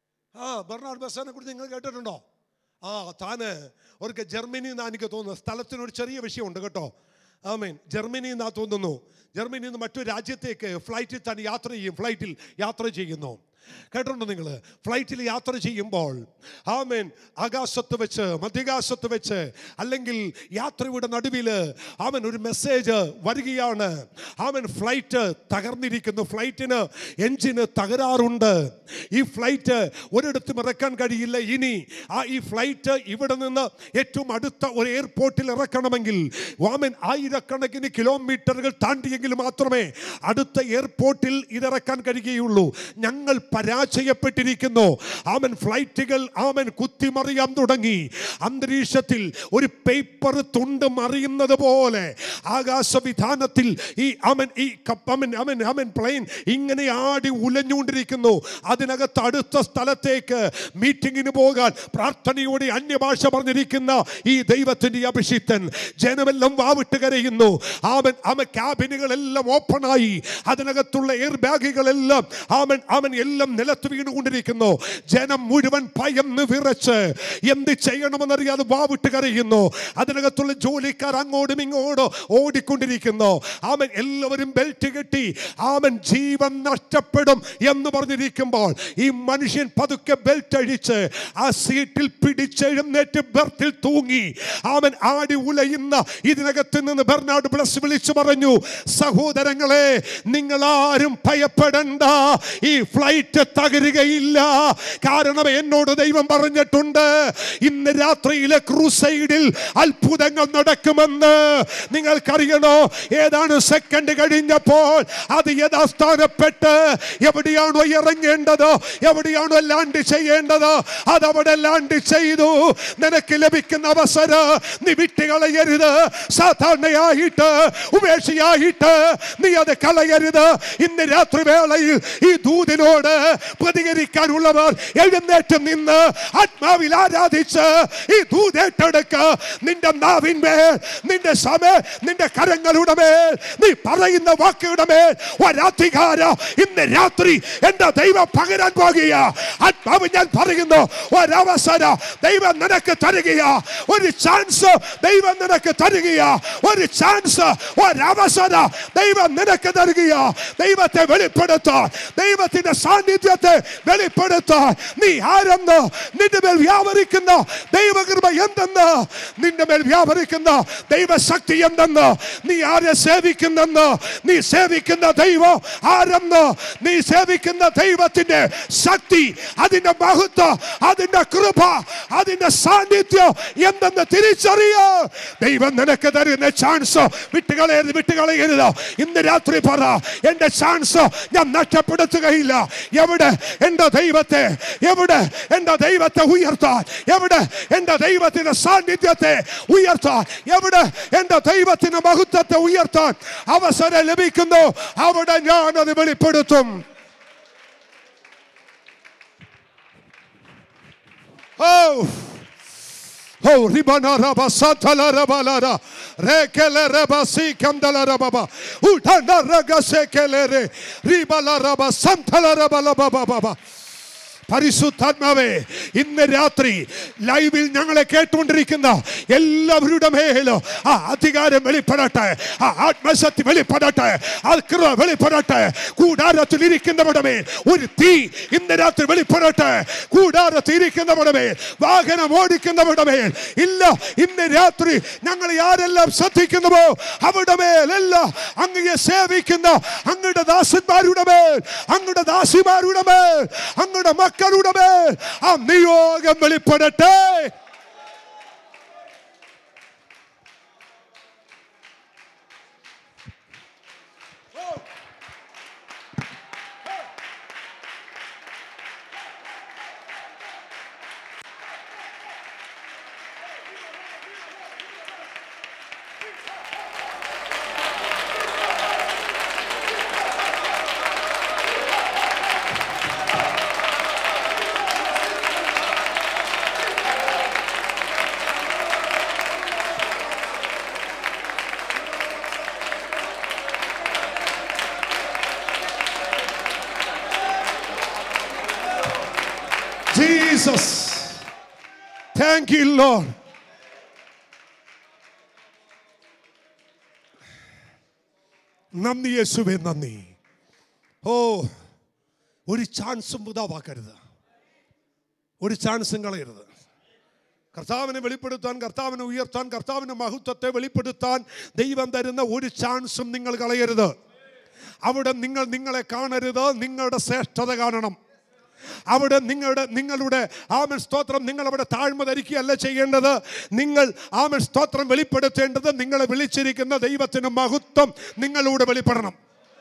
ആ ബെർണാഡ് ബസ്സാനെ കുറിച്ച് നിങ്ങൾ കേട്ടിട്ടുണ്ടോ ആ താന് ഒരിക്കൽ ജർമ്മനി എന്നാ എനിക്ക് തോന്നുന്നു സ്ഥലത്തിനൊരു ചെറിയ വിഷയമുണ്ട് കേട്ടോ ആമേൻ ജർമ്മനി എന്നാ തോന്നുന്നു ജർമ്മനിയിൽ നിന്ന് മറ്റൊരു രാജ്യത്തേക്ക് ഫ്ലൈറ്റിൽ താൻ യാത്ര ചെയ്യും ഫ്ലൈറ്റിൽ യാത്ര ചെയ്യുന്നു കേട്ടിട്ടുണ്ടോ നിങ്ങൾ ഫ്ലൈറ്റിൽ യാത്ര ചെയ്യുമ്പോൾ ആമേൻ ആകാശത്ത് വെച്ച് മധ്യാകാശത്ത് വെച്ച് അല്ലെങ്കിൽ യാത്രയുടെ നടുവിൽ അവൻ ഒരു മെസ്സേജ് വരികയാണ് അവൻ ഫ്ലൈറ്റ് തകർന്നിരിക്കുന്നു ഫ്ലൈറ്റിന് എഞ്ചിന് തകരാറുണ്ട് ഈ ഫ്ലൈറ്റ് ഒരിടത്തും ഇറക്കാൻ കഴിയില്ല ഇനി ആ ഈ ഫ്ലൈറ്റ് ഇവിടെ നിന്ന് ഏറ്റവും അടുത്ത ഒരു എയർപോർട്ടിൽ ഇറക്കണമെങ്കിൽ വാമൻ ആയിരക്കണക്കിന് കിലോമീറ്ററുകൾ താണ്ടിയെങ്കിൽ മാത്രമേ അടുത്ത എയർപോർട്ടിൽ ഇതിറക്കാൻ കഴിയുകയുള്ളൂ ഞങ്ങൾ പരാജയപ്പെട്ടിരിക്കുന്നു ആമൻ ഫ്ലൈറ്റുകൾ ആമൻ കുത്തിമറിയാൻ തുടങ്ങി അന്തരീക്ഷത്തിൽ ഒരു പേപ്പർ തുണ്ട് മറിയുന്നത് പോലെ ആകാശവിധാനത്തിൽ ഈ അമൻ ഈ കപ്പ- അമൻ അമൻ അമൻ പ്ലെയിൻ ഇങ്ങനെ ആടി ഉലഞ്ഞുകൊണ്ടിരിക്കുന്നു അതിനകത്ത് അടുത്ത സ്ഥലത്തേക്ക് മീറ്റിങ്ങിന് പോകാൻ പ്രാർത്ഥനയോടെ അന്യഭാഷ പറഞ്ഞിരിക്കുന്ന ഈ ദൈവത്തിന്റെ അഭിഷിക്തൻ ജനമെല്ലാം വാവിട്ട് കരയുന്നു അവൻ അവൻ ക്യാബിനുകളെല്ലാം ഓപ്പണായി അതിനകത്തുള്ള എയർ ബാഗുകളെല്ലാം അവൻ അവൻ എല്ലാം നിലത്ത് വീണുകൊണ്ടിരിക്കുന്നു ജനം മുഴുവൻ ഭയന്ന് വിറച്ച് എന്ത് ചെയ്യണമെന്നറിയാതെ വാവിട്ട് കരയുന്നു അതിനകത്തുള്ള ജോലിക്കാർ അങ്ങോട്ടും ഇങ്ങോട്ടും ഓടിക്കൊണ്ടിരിക്കുന്നു അവൻ എല്ലാവരും ബെൽറ്റ് കെട്ടി അവൻ ജീവൻ നഷ്ടപ്പെടും എന്ന് പറഞ്ഞിരിക്കുമ്പോൾ ഈ മനുഷ്യൻ പതുക്കെ ബെൽറ്റ് അഴിച്ച് ആ സീറ്റിൽ പിടിച്ചെഴുന്നേറ്റ് ബെർത്തിൽ തൂങ്ങി അവൻ ആടി ഉലയുന്ന ഇതിനകത്ത് നിന്ന് ബെർണാഡ് ബ്ലസ് വിളിച്ചു പറഞ്ഞു സഹോദരങ്ങളെ നിങ്ങൾ ആരും ഭയപ്പെടണ്ട ഈ ഫ്ലൈറ്റ് തകരുകയില്ല കാരണം എന്നോട് ദൈവം പറഞ്ഞിട്ടുണ്ട് ഇന്ന് രാത്രിയിലെ ക്രൂസൈഡിൽ അത്ഭുതങ്ങൾ നടക്കുമെന്ന് നിങ്ങൾക്കറിയണോ ഏതാണ് സെക്കൻഡ് കഴിഞ്ഞപ്പോൾ അത് യഥാസ്ഥാനപ്പെട്ട് എവിടെയാണോ ഇറങ്ങേണ്ടത് എവിടെയാണോ ലാൻഡ് ചെയ്യേണ്ടത് അത് അവിടെ ലാൻഡ് ചെയ്തു നിനക്ക് ലഭിക്കുന്ന അവസരം നീ വിട്ടുകളയരുത് സാധാരണയായിട്ട് ഉപേക്ഷയായിട്ട് നീ അത് കളയരുത് ഇന്ന് രാത്രി വേളയിൽ ഈ ദൂതിനോട് പ്രതികരിക്കാനുള്ളവർ എഴുന്നേറ്റ് നിന്ന് ആത്മാവിൽ ആരാധിച്ച് ഈ ദൂതേറ്റെടുക്ക നിന്റെ നാവിന്മേൽ നിന്റെ സമ നിന്റെ കരങ്ങളുടെ മേൽ നീ പറയുന്ന വാക്കുകളുടെ മേൽ ഒരധികാര ഇന്ന് രാത്രി എന്റെ ദൈവം പകരാൻ പോകുക ആത്മാവ് ഞാൻ പറയുന്നു ഒരവസര ദൈവം നിനക്ക് തരികയ ഒരു ചാൻസ് ദൈവം നിനക്ക് തരികയ ഒരു ചാൻസ് ഒരവസര ദൈവം നിനക്ക് തരികയ ദൈവത്തെ വെളിപ്പെടുത്താൻ ദൈവത്തിന്റെ സാന്നിധ്യത്തെ വെളിപ്പെടുത്താൻ നീ ആരെന്ന് നിന്റെ മേൽ വ്യാപരിക്കുന്ന ദൈവകൃപ എന്തെന്ന് നിന്റെ മേൽ വ്യാപരിക്കുന്ന ദൈവശക്തി എന്തെന്ന് നീ ആരെ സേവിക്കുന്നെന്ന് നീ സേവിക്കുന്ന ദൈവം ആരെന്ന് നീ സേവിക്കുന്ന ദൈവത്തിന്റെ ശക്തി അതിന്റെ മഹത്വം അതിന്റെ കൃപ അതിന്റെ സാന്നിധ്യം എന്തെന്ന് തിരിച്ചറിയോ ദൈവം നിനക്ക് തരുന്ന ചാൻസ് വിട്ടുകളയരുത് വിട്ടുകളയരുത് ഇന്ന് രാത്രി പറ എന്റെ ചാൻസ് ഞാൻ നഷ്ടപ്പെടുത്തുകയില്ല എവിടെ എന്റെ ദൈവത്തെ എവിടെ എന്റെ ദൈവത്തെ ഉയർത്താൻ എവിടെ എന്റെ ദൈവത്തിന്റെ സാന്നിധ്യത്തെ ഉയർത്താൻ എവിടെ എന്റെ ദൈവത്തിന്റെ മഹത്വത്തെ ഉയർത്താൻ അവസരം ലഭിക്കുന്നു അവിടെ ഞാൻ അത് വെളിപ്പെടുത്തും ഓ Oh, ribana raba satala raba lara. Rekele raba si kandala raba ba. Utana raga sekele re. Ribala raba santala raba laba ba ba ba. പരിശുദ്ധാത്മാവേ ഇന്ന് രാത്രി ലൈവിൽ ഞങ്ങളെ കേട്ടുകൊണ്ടിരിക്കുന്ന എല്ലാവരുടെ മേലും ആ അധികാരം വെളിപ്പെടട്ടെ ആ ആത്മശക്തി വെളിപ്പെടട്ടെ ആ കൃപ വെളിപ്പെടട്ടെ കൂടാരത്തിൽ ഇരിക്കുന്നവരുടെ മേൽ ഒരു തീ ഇന്ന് രാത്രി വെളിപ്പെടട്ടെ കൂടാരത്തിൽ ഇരിക്കുന്നവരുടെ മേൽ വാഹനം ഓടിക്കുന്നവരുടെ മേൽ ഇല്ല ഇന്ന് രാത്രി ഞങ്ങൾ ആരെല്ലാം ശ്രദ്ധിക്കുന്നുവോ അവരുടെ മേലെല്ലാം അങ്ങയെ സേവിക്കുന്ന അങ്ങയുടെ ദാസന്മാരുടെ മേൽ അങ്ങയുടെ ദാസിമാരുടെ മേൽ അങ്ങയുടെ മക്കളുടെ മേൽ ആ നിയോഗം വെളിപ്പെടട്ടെ ജീസസ് താങ്ക് യു ലോർഡ് നന്ദി യേശുവേ നന്ദി ഓ ഒരു ചാൻസും വൃതാവാക്കരുത് ഒരു ചാൻസും കളയരുത് കർത്താവിനെ വെളിപ്പെടുത്താൻ കർത്താവിനെ ഉയർത്താൻ കർത്താവിൻ്റെ മഹത്വത്തെ വെളിപ്പെടുത്താൻ ദൈവം തരുന്ന ഒരു ചാൻസും നിങ്ങൾ കളയരുത് അവിടെ നിങ്ങൾ നിങ്ങളെ കാണരുത് നിങ്ങളുടെ ശ്രേഷ്ഠത കാണണം അവിടെ നിങ്ങളുടെ നിങ്ങളുടെ ആമൻ സ്തോത്രം നിങ്ങൾ അവിടെ താഴ്മ ധരിക്കുകയല്ല ചെയ്യേണ്ടത് നിങ്ങൾ ആമൻ സ്തോത്രം വെളിപ്പെടുത്തേണ്ടത് നിങ്ങളെ വിളിച്ചിരിക്കുന്ന ദൈവത്തിന് മഹത്വം നിങ്ങളിലൂടെ വെളിപ്പെടണം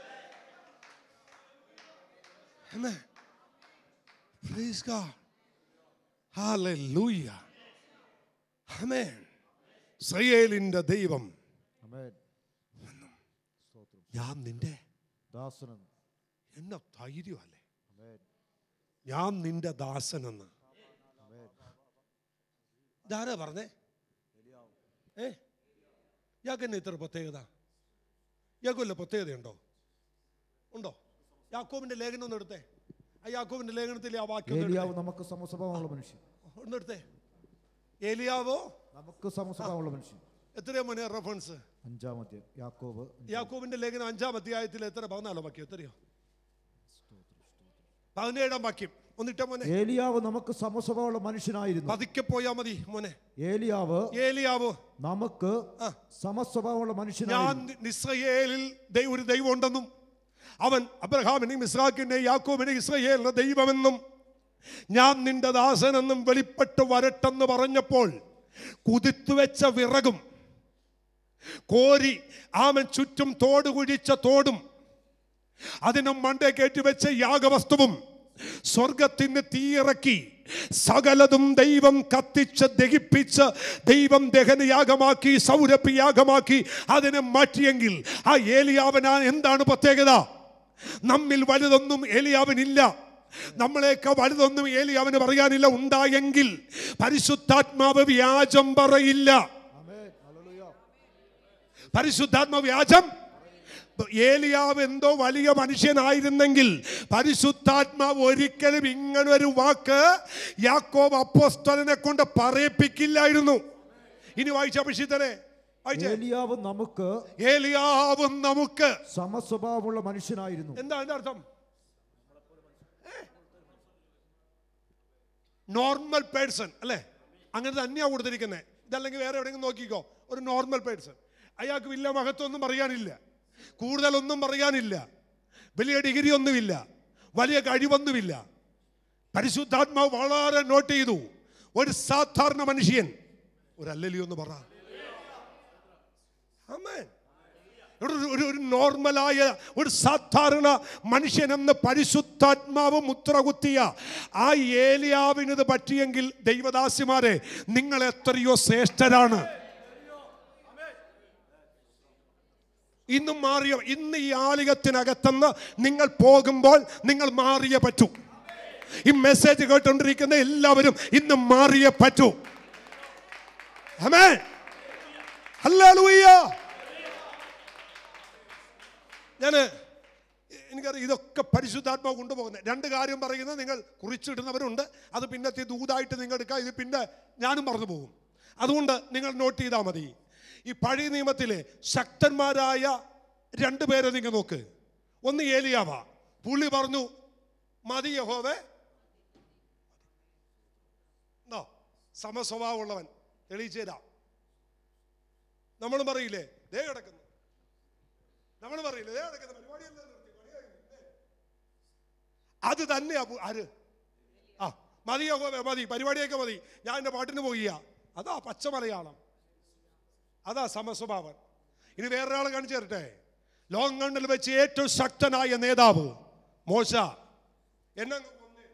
Amen. Praise God. Hallelujah. Amen. ഇസ്രയേലിന്റെ ദൈവം ആമേൻ ഞാൻ നിന്റെ ദാസനെന്നും എന്ന ധൈര്യമല്ലേ ആമേൻ ഞാൻ നിന്റെ ദാസനെന്ന് ആമേൻ ഇതാരാ പറഞ്ഞേ ഏ ഇയാൾക്ക് എന്നെ ഇത്ര പ്രത്യേകത ഇയാൾക്ക് വല്ല പ്രത്യേകതയുണ്ടോ ഉണ്ടോ യാക്കോബിന്റെ ലേഖനം ഒന്ന് എടുത്തേ ആ യാക്കോബിന്റെ ലേഖനത്തിലെ ആ വാക്യം ഒന്ന് ഏലിയാവ് എടുത്തേ. നമുക്ക് സമസ്വഭാവമുള്ള മനുഷ്യൻ ഒന്ന് എടുത്തേ ഏലിയാവോ നമുക്ക് സമസ്വഭാവമുള്ള മനുഷ്യൻ എത്രയോ മോനെ റെഫറൻസ് അഞ്ചാമത്തെ യാക്കോബ് യാക്കോബിന്റെ ലേഖനം അഞ്ചാം അധ്യായത്തിൽ എത്ര പതിനാലോ വാക്യം എത്രയോ പതിനേഴാം വാക്യം ഒന്നിട്ട മോനെ ഏലിയാവ് നമുക്ക് സമസ്വഭാവമുള്ള മനുഷ്യനായിരുന്നു പതുക്കെ പോയാ മതി മോനെ ഏലിയാവ് ഏലിയാവോ നമുക്ക് ആ. സമസ്വഭാവമുള്ള ഞാൻ മനുഷ്യനായിരുന്നു ഇസ്രയേലിൽ ദൈ- ഒരു ദൈവം ഉണ്ടെന്നും അവൻ അബ്രഹാമിനെയും ഇസ്രാക്കിനെയും യാക്കോബിനെയും ഇസ്രയേലിന്റെ ദൈവമെന്നും ഞാൻ നിന്റെ ദാസനെന്നും വെളിപ്പെട്ട് വരട്ടെന്ന് പറഞ്ഞപ്പോൾ കുതിത്തുവെച്ച വിറകും കോരി ആമൻ ചുറ്റും തോട് കുഴിച്ച തോടും അതിനും മണ്ടേ കയറ്റിവെച്ച യാഗവസ്തുവും സ്വർഗത്തിന് തീയിറക്കി സകലതും ദൈവം കത്തിച്ച് ദഹിപ്പിച്ച് ദൈവം ദഹനയാഗമാക്കി സൗരഭ്യയാഗമാക്കി അതിനെ മാറ്റിയെങ്കിൽ ആ ഏലിയാവന എന്താണ് പ്രത്യേകത നമ്മിൽ വലുതൊന്നും ഏലിയാവിനില്ല നമ്മളെയൊക്കെ വലുതൊന്നും ഏലിയാവിന് പറയാനില്ല ഉണ്ടായെങ്കിൽ പരിശുദ്ധാത്മാവ് വ്യാജം പറയില്ല ആമേൻ ഹല്ലേലൂയ പരിശുദ്ധാത്മ വ്യാജം ഏലിയാവ് എന്തോ വലിയ മനുഷ്യനായിരുന്നെങ്കിൽ പരിശുദ്ധാത്മാവ് ഒരിക്കലും ഇങ്ങനെ ഒരു വാക്ക് യാക്കോബ് അപ്പോസ്തലനെ കൊണ്ട് പറയിപ്പിക്കില്ലായിരുന്നു ഇനി വായിച്ച അഭിഷിത്തനെ വായിച്ചേ ഏലിയാവ് നമുക്ക് ഏലിയാവ് നമുക്ക് സമസ്വഭാവമുള്ള മനുഷ്യനായിരുന്നു എന്താ അതിന്റെ അർത്ഥം നോർമൽ പേഴ്സൺ അല്ലേ അങ്ങനെ തന്നെയാ കൊടുത്തിരിക്കുന്നത് ഇതല്ലെങ്കിൽ വേറെ എവിടെയെങ്കിലും നോക്കിക്കോ ഒരു നോർമൽ പേഴ്സൺ അയാൾക്ക് വലിയ മഹത്വമൊന്നും പറയാനില്ല കൂടുതലൊന്നും പറയാനില്ല വലിയ ഡിഗ്രി ഒന്നുമില്ല വലിയ കഴിവൊന്നുമില്ല പരിശുദ്ധാത്മാവ് വളരെ നോട്ട് ചെയ്തു ഒരു സാധാരണ മനുഷ്യൻ ഒരു അല്ലലി ഒന്ന് പറ ആമേൻ ഒരു ഒരു- ഒരു നോർമലായ ഒരു സാധാരണ മനുഷ്യനെന്ന് പരിശുദ്ധാത്മാവ് മുദ്ര കുത്തിയ ആ ഏലിയാവിനിത് പറ്റിയെങ്കിൽ ദൈവദാസിമാരെ നിങ്ങൾ എത്രയോ ശ്രേഷ്ഠരാണ് ഇന്നും മാറിയ ഇന്ന് ഈ ആലികത്തിനകത്തുനിന്ന് നിങ്ങൾ പോകുമ്പോൾ നിങ്ങൾ മാറിയേ പറ്റൂ ഈ മെസ്സേജ് കേട്ടുകൊണ്ടിരിക്കുന്ന എല്ലാവരും ഇന്ന് മാറിയേ പറ്റൂ ആമേൻ ഹല്ലേലൂയ ഞാൻ എനിക്കറിയാം ഇതൊക്കെ പരിശുദ്ധാത്മാവ് കൊണ്ടുപോകുന്നത് രണ്ട് കാര്യം പറയുന്നത് നിങ്ങൾ കുറിച്ചിടുന്നവരുണ്ട് അത് പിന്നത്തെ ദൂതായിട്ട് നിങ്ങൾ എടുക്കുക ഇത് പിന്നെ ഞാനും മറന്നു പോകും അതുകൊണ്ട് നിങ്ങൾ നോട്ട് ചെയ്താൽ മതി ഈ പഴയ നിയമത്തിലെ ശക്തന്മാരായ രണ്ട് പേരെ നിങ്ങൾ നോക്ക് ഒന്ന് ഏലിയാവ പുള്ളി പറഞ്ഞു മതി യഹോവേ എന്നോ സമസ്വഭാവമുള്ളവൻ തെളിയിച്ചേരാം നമ്മൾ പറയില്ലേ ദേ കിടക്കുന്നു നമ്മൾ പറയില്ലേ ദേ കിടക്കുന്ന പരിപാടി എന്താ നിർത്തി? പണി കഴിഞ്ഞു. ദേ. അത് തന്നെയാ പു- ആര് ആ മതി യഹോവേ മതി പരിപാടിയൊക്കെ മതി ഞാൻ എൻ്റെ പാട്ടിന് പോകിയ അതാ പച്ച മലയാളം അതാ സമസ്വഭാവൻ ഇനി വേറൊരാൾ കാണിച്ചു തരട്ടെ ലോകം കണ്ണിൽ വെച്ച് ഏറ്റവും ശക്തനായ നേതാവ് മോശ എന്നെ അങ്ങ് കൊന്നേ.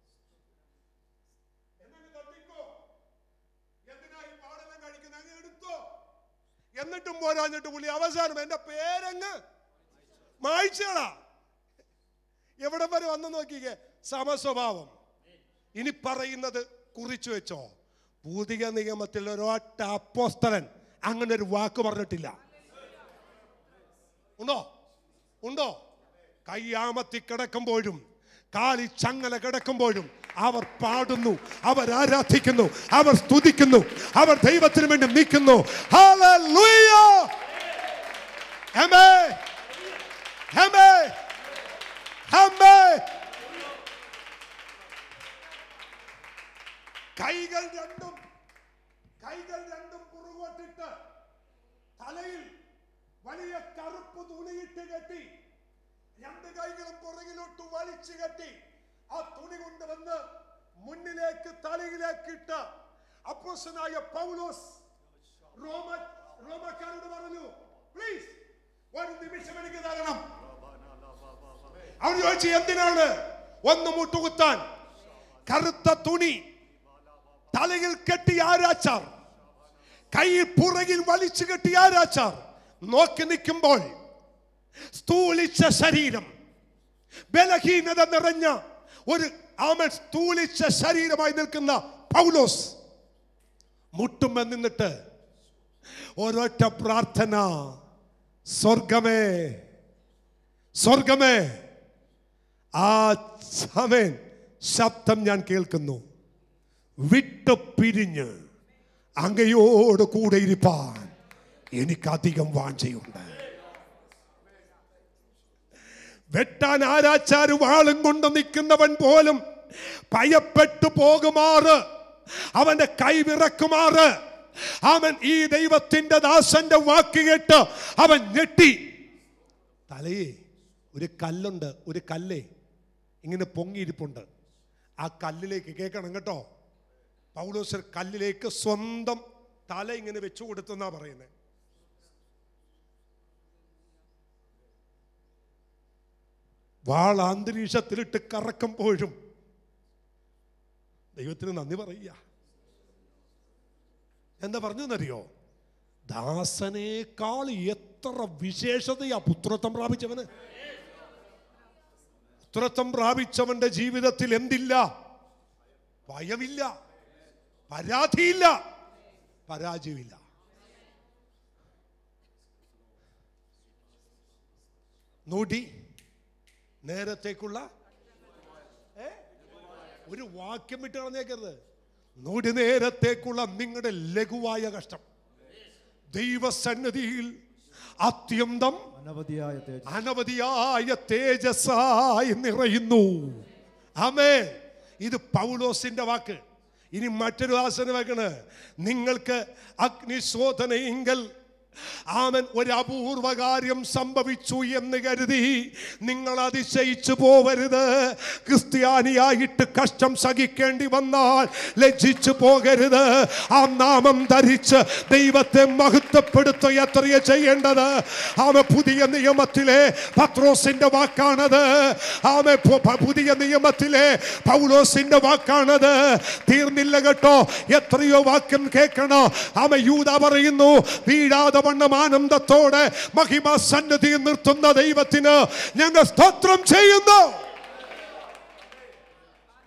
എന്നെ അങ്ങ് തട്ടിക്കോ. എന്തിനാ ഈ പാടെല്ലാം കഴിക്കുന്നത്? അങ്ങ് എടുത്തോ. എന്നിട്ടും പോരാഞ്ഞിട്ട് പുള്ളി അവസാനം എന്റെ പേരങ്ങ് മായ്ച്ചേടാ എവിടെ വരെ വന്നു നോക്കിക്കേ സമസ്വഭാവം ഇനി പറയുന്നത് കുറിച്ചു വെച്ചോ പുതിയ നിയമത്തിൽ ഒരൊറ്റ അപ്പോസ്തലൻ അങ്ങനെ ഒരു വാക്ക് പറഞ്ഞിട്ടില്ല ഉണ്ടോ ഉണ്ടോ കയ്യാമത്തി കിടക്കുമ്പോഴും കാലി ചങ്ങല കിടക്കുമ്പോഴും അവർ പാടുന്നു അവർ ആരാധിക്കുന്നു അവർ സ്തുതിക്കുന്നു അവർ ദൈവത്തിന് വേണ്ടി നിൽക്കുന്നു Hallelujah! Amen! Amen! Amen! കൈകൾ രണ്ടും കൈകൾ രണ്ടും പുറകോട്ടിട്ട് തലയിൽ വലിയ കറുപ്പ് തുണിയിട്ട് കെട്ടി രണ്ട് കൈകളും പുറകിലോട്ട് വലിച്ചു കെട്ടി ആ തുണി കൊണ്ടുവന്ന് മുന്നിലേക്ക് തലയിലേക്ക് ഇട്ട് അപ്പോസനായ പൗലോസ് റോമ റോമക്കാരോട് പറഞ്ഞു പ്ലീസ് ഒരു നിമിഷം എനിക്ക് തരണം അവർ ചോദിച്ചു എന്തിനാണ് ഒന്ന് മുട്ടുകുത്താൻ കറുത്ത തുണി തലയിൽ കെട്ടി ആരാച്ചാർ കൈയിൽ പുറകിൽ വലിച്ചു കെട്ടി ആരാച്ചാർ നോക്കി നിൽക്കുമ്പോൾ സ്ഥൂലിച്ച ശരീരം ബലഹീനത നിറഞ്ഞ ഒരു ആമൻ സ്ഥൂലിച്ച ശരീരമായി നിൽക്കുന്ന പൗലോസ് മുട്ടുമ്പ നിന്നിട്ട് ഒരൊറ്റ പ്രാർത്ഥന സ്വർഗമേ സ്വർഗമേ ആ സമൻ ശബ്ദം ഞാൻ കേൾക്കുന്നു വിട്ട് പിരിഞ്ഞ് അങ്ങയോട് കൂടെ ഇരിപ്പാൻ എനിക്കധികം വാഞ്ചയുണ്ട് വെട്ടാൻ ആരാച്ചാര് വാളും കൊണ്ട് നിൽക്കുന്നവൻ പോലും ഭയപ്പെട്ടു പോകുമാറ് അവന്റെ കൈ വിറക്കുമാറ് അവൻ ഈ ദൈവത്തിന്റെ ദാസന്റെ വാക്ക് കേട്ട് അവൻ ഞെട്ടി തലയെ ഒരു കല്ലുണ്ട് ഒരു കല്ലേ ഇങ്ങനെ പൊങ്ങിയിരിപ്പുണ്ട് ആ കല്ലിലേക്ക് കേൾക്കണം കേട്ടോ പൗലോസ് കല്ലിലേക്ക് സ്വന്തം തല ഇങ്ങനെ വെച്ചു കൊടുത്തെന്നാ പറയുന്നത് വാൾ അന്തരീക്ഷത്തിലിട്ട് കറക്കുമ്പോഴും ദൈവത്തിന് നന്ദി പറയുക എന്താ പറഞ്ഞെന്നറിയോ ദാസനേക്കാൾ എത്ര വിശേഷതയാ പുത്രത്വം പ്രാപിച്ചവന് പുത്രത്വം പ്രാപിച്ചവന്റെ ജീവിതത്തിൽ എന്തില്ല ഭയമില്ല പരാതിയില്ല പരാജയമില്ല നോടി നേരത്തേക്കുള്ള ഏ? ഒരു വാക്യം വിട്ട് കളഞ്ഞേക്കരുത് നോടി നേരത്തേക്കുള്ള നിങ്ങളുടെ ലഘുവായ കഷ്ടം ദൈവസന്നിധിയിൽ അത്യന്തം അനവധിയായ തേജസ് അനവധിയായ തേജസ്സായി നിറയുന്നു ആമേ ഇത് പൗലോസിന്റെ വാക്ക് ഇനി മറ്റൊരു ആസന വെക്കണ് നിങ്ങൾക്ക് അഗ്നിശോധനയെങ്കിൽ ആമൻ ഒരു അപൂർവ കാര്യം സംഭവിച്ചു എന്ന് കരുതി നിങ്ങൾ അതിശയിച്ചു പോവരുത് ക്രിസ്ത്യാനിയായിട്ട് കഷ്ടം സഹിക്കേണ്ടി വന്നാൽ ലജ്ജിച്ചു പോകരുത് ആ നാമം ധരിച്ച് ദൈവത്തെ മഹത്വപ്പെടുത്തുക എത്രയോ ചെയ്യേണ്ടത് ആമ പുതിയ നിയമത്തിലെ പത്രോസിന്റെ വാക്കാണത് ആമ പു- പ- പുതിയ നിയമത്തിലെ പൗലോസിന്റെ വാക്കാണത് തീർന്നില്ല കേട്ടോ എത്രയോ വാക്യം കേൾക്കണോ ആമ യൂത പറയുന്നു വീഴാതെ വണ്ണം ആനന്ദത്തോടെ മഹിമ സന്നിധി നിർത്തുന്ന ദൈവത്തിന് ഞങ്ങൾ സ്തോത്രം ചെയ്യുന്നു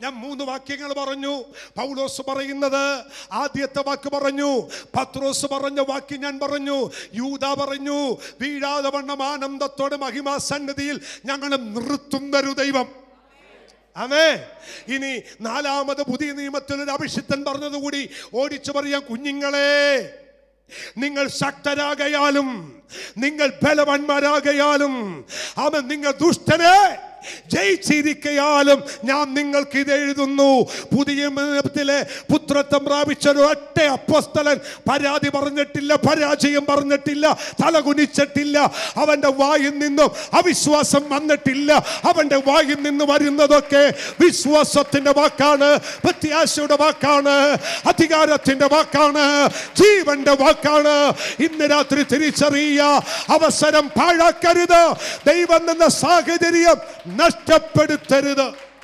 ഞാൻ മൂന്ന് വാക്യങ്ങൾ പറഞ്ഞു പൗലോസ് പറയുന്നത് ആദ്യത്തെ വാക്ക് പറഞ്ഞു പത്രോസ് പറഞ്ഞ വാക്യം ഞാൻ പറഞ്ഞു യൂത പറഞ്ഞു വീഴാതെ വണ്ണം ആനന്ദത്തോടെ മഹിമാ സന്നിധിയിൽ ഞങ്ങൾ നിർത്തുന്നൊരു ദൈവം അമേ ഇനി നാലാമത് പുതിയ നിയമത്തിൽ ഒരു അഭിഷിക്തൻ പറഞ്ഞതുകൂടി ഓടിച്ചു പറയാം കുഞ്ഞുങ്ങളെ നിങ്ങൾ ശക്തരാകയാലും നിങ്ങൾ ബലവാന്മാരാകയാലും അവൻ നിങ്ങൾ ദുഷ്ടനെ ജയിച്ചിരിക്കയാലും ഞാൻ നിങ്ങൾക്ക് ഇത് എഴുതുന്നു പുതിയ നിയമത്തിലെ പുത്രത്വം പ്രാപിച്ച ഒരു ഒറ്റ അപ്പോസ്തലൻ പരാതി പറഞ്ഞിട്ടില്ല പരാജയം പറഞ്ഞിട്ടില്ല തലകുനിച്ചിട്ടില്ല അവന്റെ വായിൽ നിന്നും അവിശ്വാസം വന്നിട്ടില്ല അവന്റെ വായിൽ നിന്ന് വരുന്നതൊക്കെ വിശ്വാസത്തിന്റെ വാക്കാണ് പ്രത്യാശയുടെ വാക്കാണ് അധികാരത്തിന്റെ വാക്കാണ് ജീവന്റെ വാക്കാണ് ഇന്ന് രാത്രി തിരിച്ചറിയ അവസരം പാഴാക്കരുത് ദൈവം എന്ന സാഹചര്യം നഷ്ടപ്പെടുത്തരുത്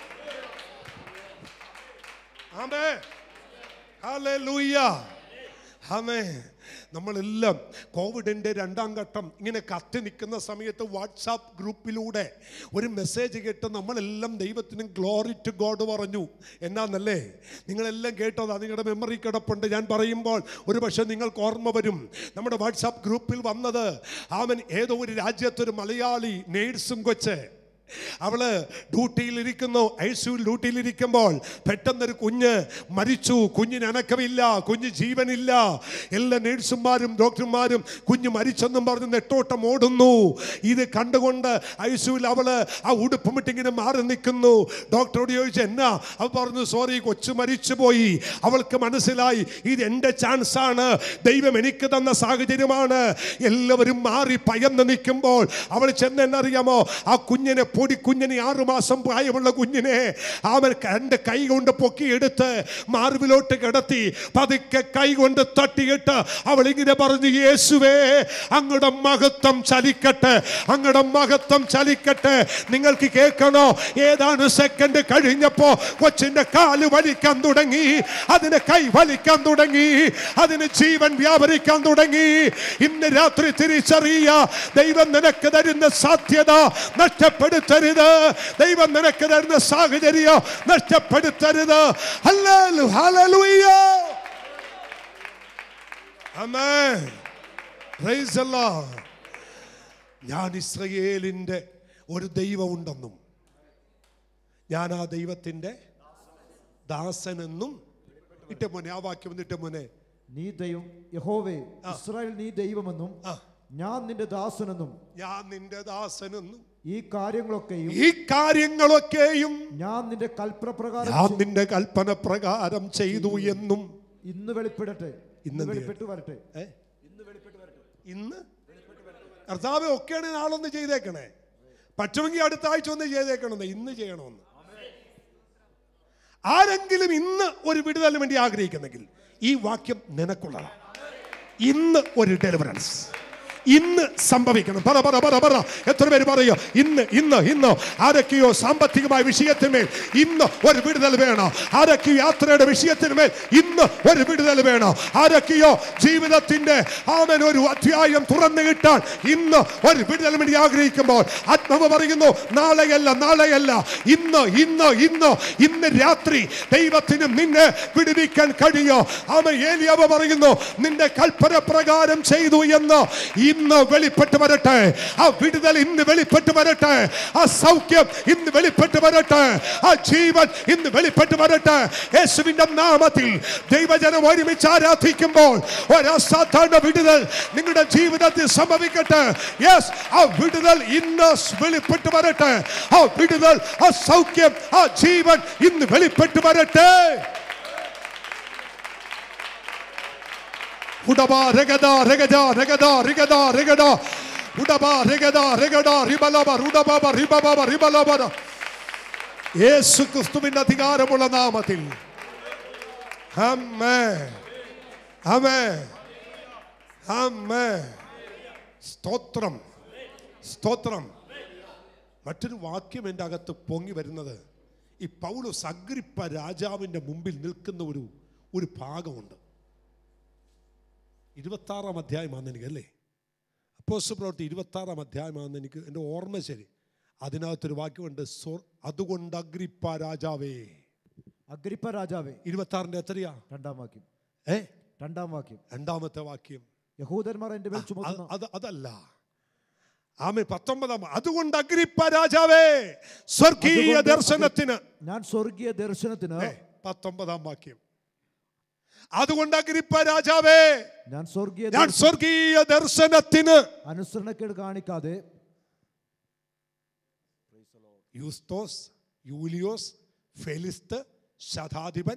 ആമേ ഹല്ലേലൂയ ആമേ നമ്മളെല്ലാം കോവിഡിൻ്റെ രണ്ടാം ഘട്ടം ഇങ്ങനെ കത്തി നിൽക്കുന്ന സമയത്ത് വാട്സാപ്പ് ഗ്രൂപ്പിലൂടെ ഒരു മെസ്സേജ് കേട്ട് നമ്മളെല്ലാം ദൈവത്തിനും ഗ്ലോറി ടു ഗോഡ് പറഞ്ഞു എന്നാന്നല്ലേ നിങ്ങളെല്ലാം കേട്ടത് നിങ്ങളുടെ മെമ്മറി കിടപ്പുണ്ട് ഞാൻ പറയുമ്പോൾ ഒരു പക്ഷേ നിങ്ങൾക്ക് ഓർമ്മ വരും നമ്മുടെ വാട്സാപ്പ് ഗ്രൂപ്പിൽ വന്നത് അവൻ ഏതോ ഒരു രാജ്യത്തൊരു മലയാളി നേഴ്സും കൊച്ച് അവള് ഡ്യൂട്ടിയിലിരിക്കുന്നു ഐസിയുൽ ഡ്യൂട്ടിയിലിരിക്കുമ്പോൾ പെട്ടെന്നൊരു കുഞ്ഞ് മരിച്ചു കുഞ്ഞിന് അനക്കമില്ല കുഞ്ഞ് ജീവനില്ല എല്ലാ നേഴ്സുമാരും ഡോക്ടർമാരും കുഞ്ഞ് മരിച്ചെന്നും പറഞ്ഞ് നെട്ടോട്ടം ഓടുന്നു ഇത് കണ്ടുകൊണ്ട് ഐസിയുൽ അവള് ആ ഉടുപ്പുമിട്ടിങ്ങനെ മാറി നിൽക്കുന്നു ഡോക്ടറോട് ചോദിച്ചു എന്നാ അവ പറഞ്ഞു സോറി കൊച്ചു മരിച്ചു പോയി അവൾക്ക് മനസ്സിലായി ഇത് എൻ്റെ ചാൻസ് ആണ് ദൈവം എനിക്ക് തന്ന സാഹചര്യമാണ് എല്ലാവരും മാറി പയന്ന് നിൽക്കുമ്പോൾ അവൾ ചെന്ന് എന്നറിയാമോ ആ കുഞ്ഞിനെ പൊടി കുഞ്ഞിനെ ആറുമാസം പ്രായമുള്ള കുഞ്ഞിനെ അവൻ എൻ്റെ കൈ കൊണ്ട് പൊക്കിയെടുത്ത് മാർവിലോട്ട് കിടത്തി പതുക്കെ കൈ കൊണ്ട് തട്ടിയിട്ട് അവൾ ഇങ്ങനെ പറഞ്ഞു യേശുവേ അങ്ങയുടെ മഹത്വം ചലിക്കട്ടെ അങ്ങയുടെ മഹത്വം ചലിക്കട്ടെ നിങ്ങൾക്ക് കേൾക്കണോ ഏതാനും സെക്കൻഡ് കഴിഞ്ഞപ്പോ കൊച്ചിന്റെ കാല് വലിക്കാൻ തുടങ്ങി അതിന് കൈ വലിക്കാൻ തുടങ്ങി അതിന് ജീവൻ വ്യാപരിക്കാൻ തുടങ്ങി ഇന്ന് രാത്രി തിരിച്ചറിയ ദൈവം നിനക്ക് തരുന്ന സാധ്യത നഷ്ടപ്പെടുത്തരുത് ദൈവം നിനക്ക് തരുന്ന സാഹചര്യം നഷ്ടപ്പെടുത്തരുത് ഹല്ലേലൂ, hallelujah. Amen. Praise the Lord. ഞാൻ ഇസ്രയേലിൻ്റെ ഒരു ദൈവമുണ്ടെന്നും ഞാൻ ആ ദൈവത്തിൻ്റെ ദാസനെന്നും ഇട്ട മോനെ ആ വാക്യം ഒന്ന് ഇട്ട മോനെ നീ ദൈവം യഹോവേ ഇസ്രായേൽ നീ ദൈവമെന്നും ആ. ഞാൻ നിന്റെ ദാസനെന്നും ഞാൻ നിന്റെ ദാസനെന്നും ഈ കാര്യങ്ങളൊക്കെയും ഈ കാര്യങ്ങളൊക്കെയും ഞാൻ നിന്റെ കൽപ്പന പ്രകാരം ഞാൻ നിന്റെ കൽപ്പന പ്രകാരം ചെയ്തു എന്നും ഇന്ന് വെളിപ്പെടട്ടെ ഇന്ന് ഇന്നെന്ത് വെളിപ്പെട്ടു വരട്ടെ ഏ? ഇന്ന് കർത്താവ് ഒക്കെയാണ് നാളൊന്ന് ചെയ്തേക്കണേ പറ്റുമെങ്കിൽ അടുത്ത ആഴ്ച ഒന്ന് ചെയ്തേക്കണമെന്ന് ഇന്ന് ചെയ്യണമെന്ന് ആരെങ്കിലും ഇന്ന് ഒരു വിടുതലിന് വേണ്ടി ആഗ്രഹിക്കുന്നെങ്കിൽ ഈ വാക്യം നിനക്കുള്ളതാണ് ഇന്ന് ഒരു ഡെലിവറൻസ് ഇന്ന് സംഭവിക്കണം പറ പറ പറ പറ എത്ര പേര് പറയോ ഇന്ന് ഇന്ന് ഇന്ന് ആരൊക്കെയോ സാമ്പത്തികമായ വിഷയത്തിന്മേൽ ഇന്ന് ഒരു വിടുതൽ വേണം ആരൊക്കെയോ യാത്രയുടെ വിഷയത്തിന്മേൽ ഇന്ന് ഒരു വിടുതൽ വേണം ആരൊക്കെയോ ജീവിതത്തിന്റെ ആമൻ ഒരു അധ്യായം തുറന്നു കിട്ടാൻ ഇന്ന് ഒരു വിടുതൽ വേണ്ടി ആഗ്രഹിക്കുമ്പോൾ ആത്മാവ് പറയുന്നു നാളെയല്ല നാളെയല്ല ഇന്ന് ഇന്ന് ഇന്ന് ഇന്ന് രാത്രി ദൈവത്തിന് നിന്നെ വിടുവിക്കാൻ കഴിയോ അവൻ ഏലിയാവ് പറയുന്നു നിന്റെ കൽപ്പന പ്രകാരം ചെയ്തു എന്ന് ഇന്ന് വെളിപ്പെട്ട് വരട്ടെ ആ വിടുതൽ ഇന്ന് വെളിപ്പെട്ട് വരട്ടെ ആ സൗഖ്യം ഇന്ന് വെളിപ്പെട്ട് വരട്ടെ ആ ജീവൻ ഇന്ന് വെളിപ്പെട്ട് വരട്ടെ യേശുവിന്റെ നാമത്തിൽ ദൈവജനം ഒരുമിച്ച് ആരാധിക്കുമ്പോൾ ഒരു അസാധാരണ വിടുതൽ നിങ്ങളുടെ ജീവിതത്തിൽ സംഭവിക്കട്ടെ യെസ് ആ വിടുതൽ ഇന്ന് വെളിപ്പെട്ട് വരട്ടെ ആ വിടുതൽ ആ സൗഖ്യം ആ ജീവൻ ഇന്ന് വെളിപ്പെട്ട് വരട്ടെ ഉടബാ രഗദ രഗജ രഗദ റിഗദ റിഗഡ ഉടബാ രഗദ രഗഡ റിബലബ റുഡബബ റിബബബ റിബലബ യേശു ക്രിസ്തുവിന്റെ അധികാരമുള്ള നാമത്തിൽ അമ്മേ അമ്മേ അമ്മേ സ്തോത്രം സ്തോത്രം മറ്റൊരു വാക്യം എൻ്റെ അകത്ത് പൊങ്ങി വരുന്നത് ഈ പൗലോസ് അഗ്രിപ്പ രാജാവിൻ്റെ മുമ്പിൽ നിൽക്കുന്ന ഒരു ഒരു ഭാഗമുണ്ട് ഇരുപത്താറാം അധ്യായമാണെന്ന് എനിക്ക് അല്ലേ അപ്പോസ് പ്രവൃത്തി ഇരുപത്താറാം അധ്യായമാണെന്ന് എനിക്ക് എൻ്റെ ഓർമ്മ ശരി അതിനകത്തൊരു വാക്യമുണ്ട് സ്വ അതുകൊണ്ട് അഗ്രിപ്പ രാജാവേ അഗ്രിപ്പ രാജാവേ ഇരുപത്തി ആറിന്റെ എത്രയാ രണ്ടാം വാക്യം ഏ രണ്ടാം വാക്യം രണ്ടാമത്തെ വാക്യം യഹൂദന്മാർ എന്റെ മേൽ അത് ചുമത്തുന്ന അത് അതല്ല ആമേ പത്തൊമ്പതാം അതുകൊണ്ട് അഗ്രിപ്പ രാജാവേ സ്വർഗീയ അതുകൊണ്ട് ദർശനത്തിന് ഞാൻ സ്വർഗീയ ദർശനത്തിന് ഏ, പത്തൊമ്പതാം വാക്യം അതുകൊണ്ട് അഗ്രിപ്പ രാജാവേ ഞാൻ സ്വർഗീയ ഞാൻ സ്വർഗീയ ദർശനത്തിന് അനുസരണക്കേട് കാണിക്കാതെ യൂസ്തോസ് യൂലിയോസ് ഫെലിസ്ത് ശതാധിപൻ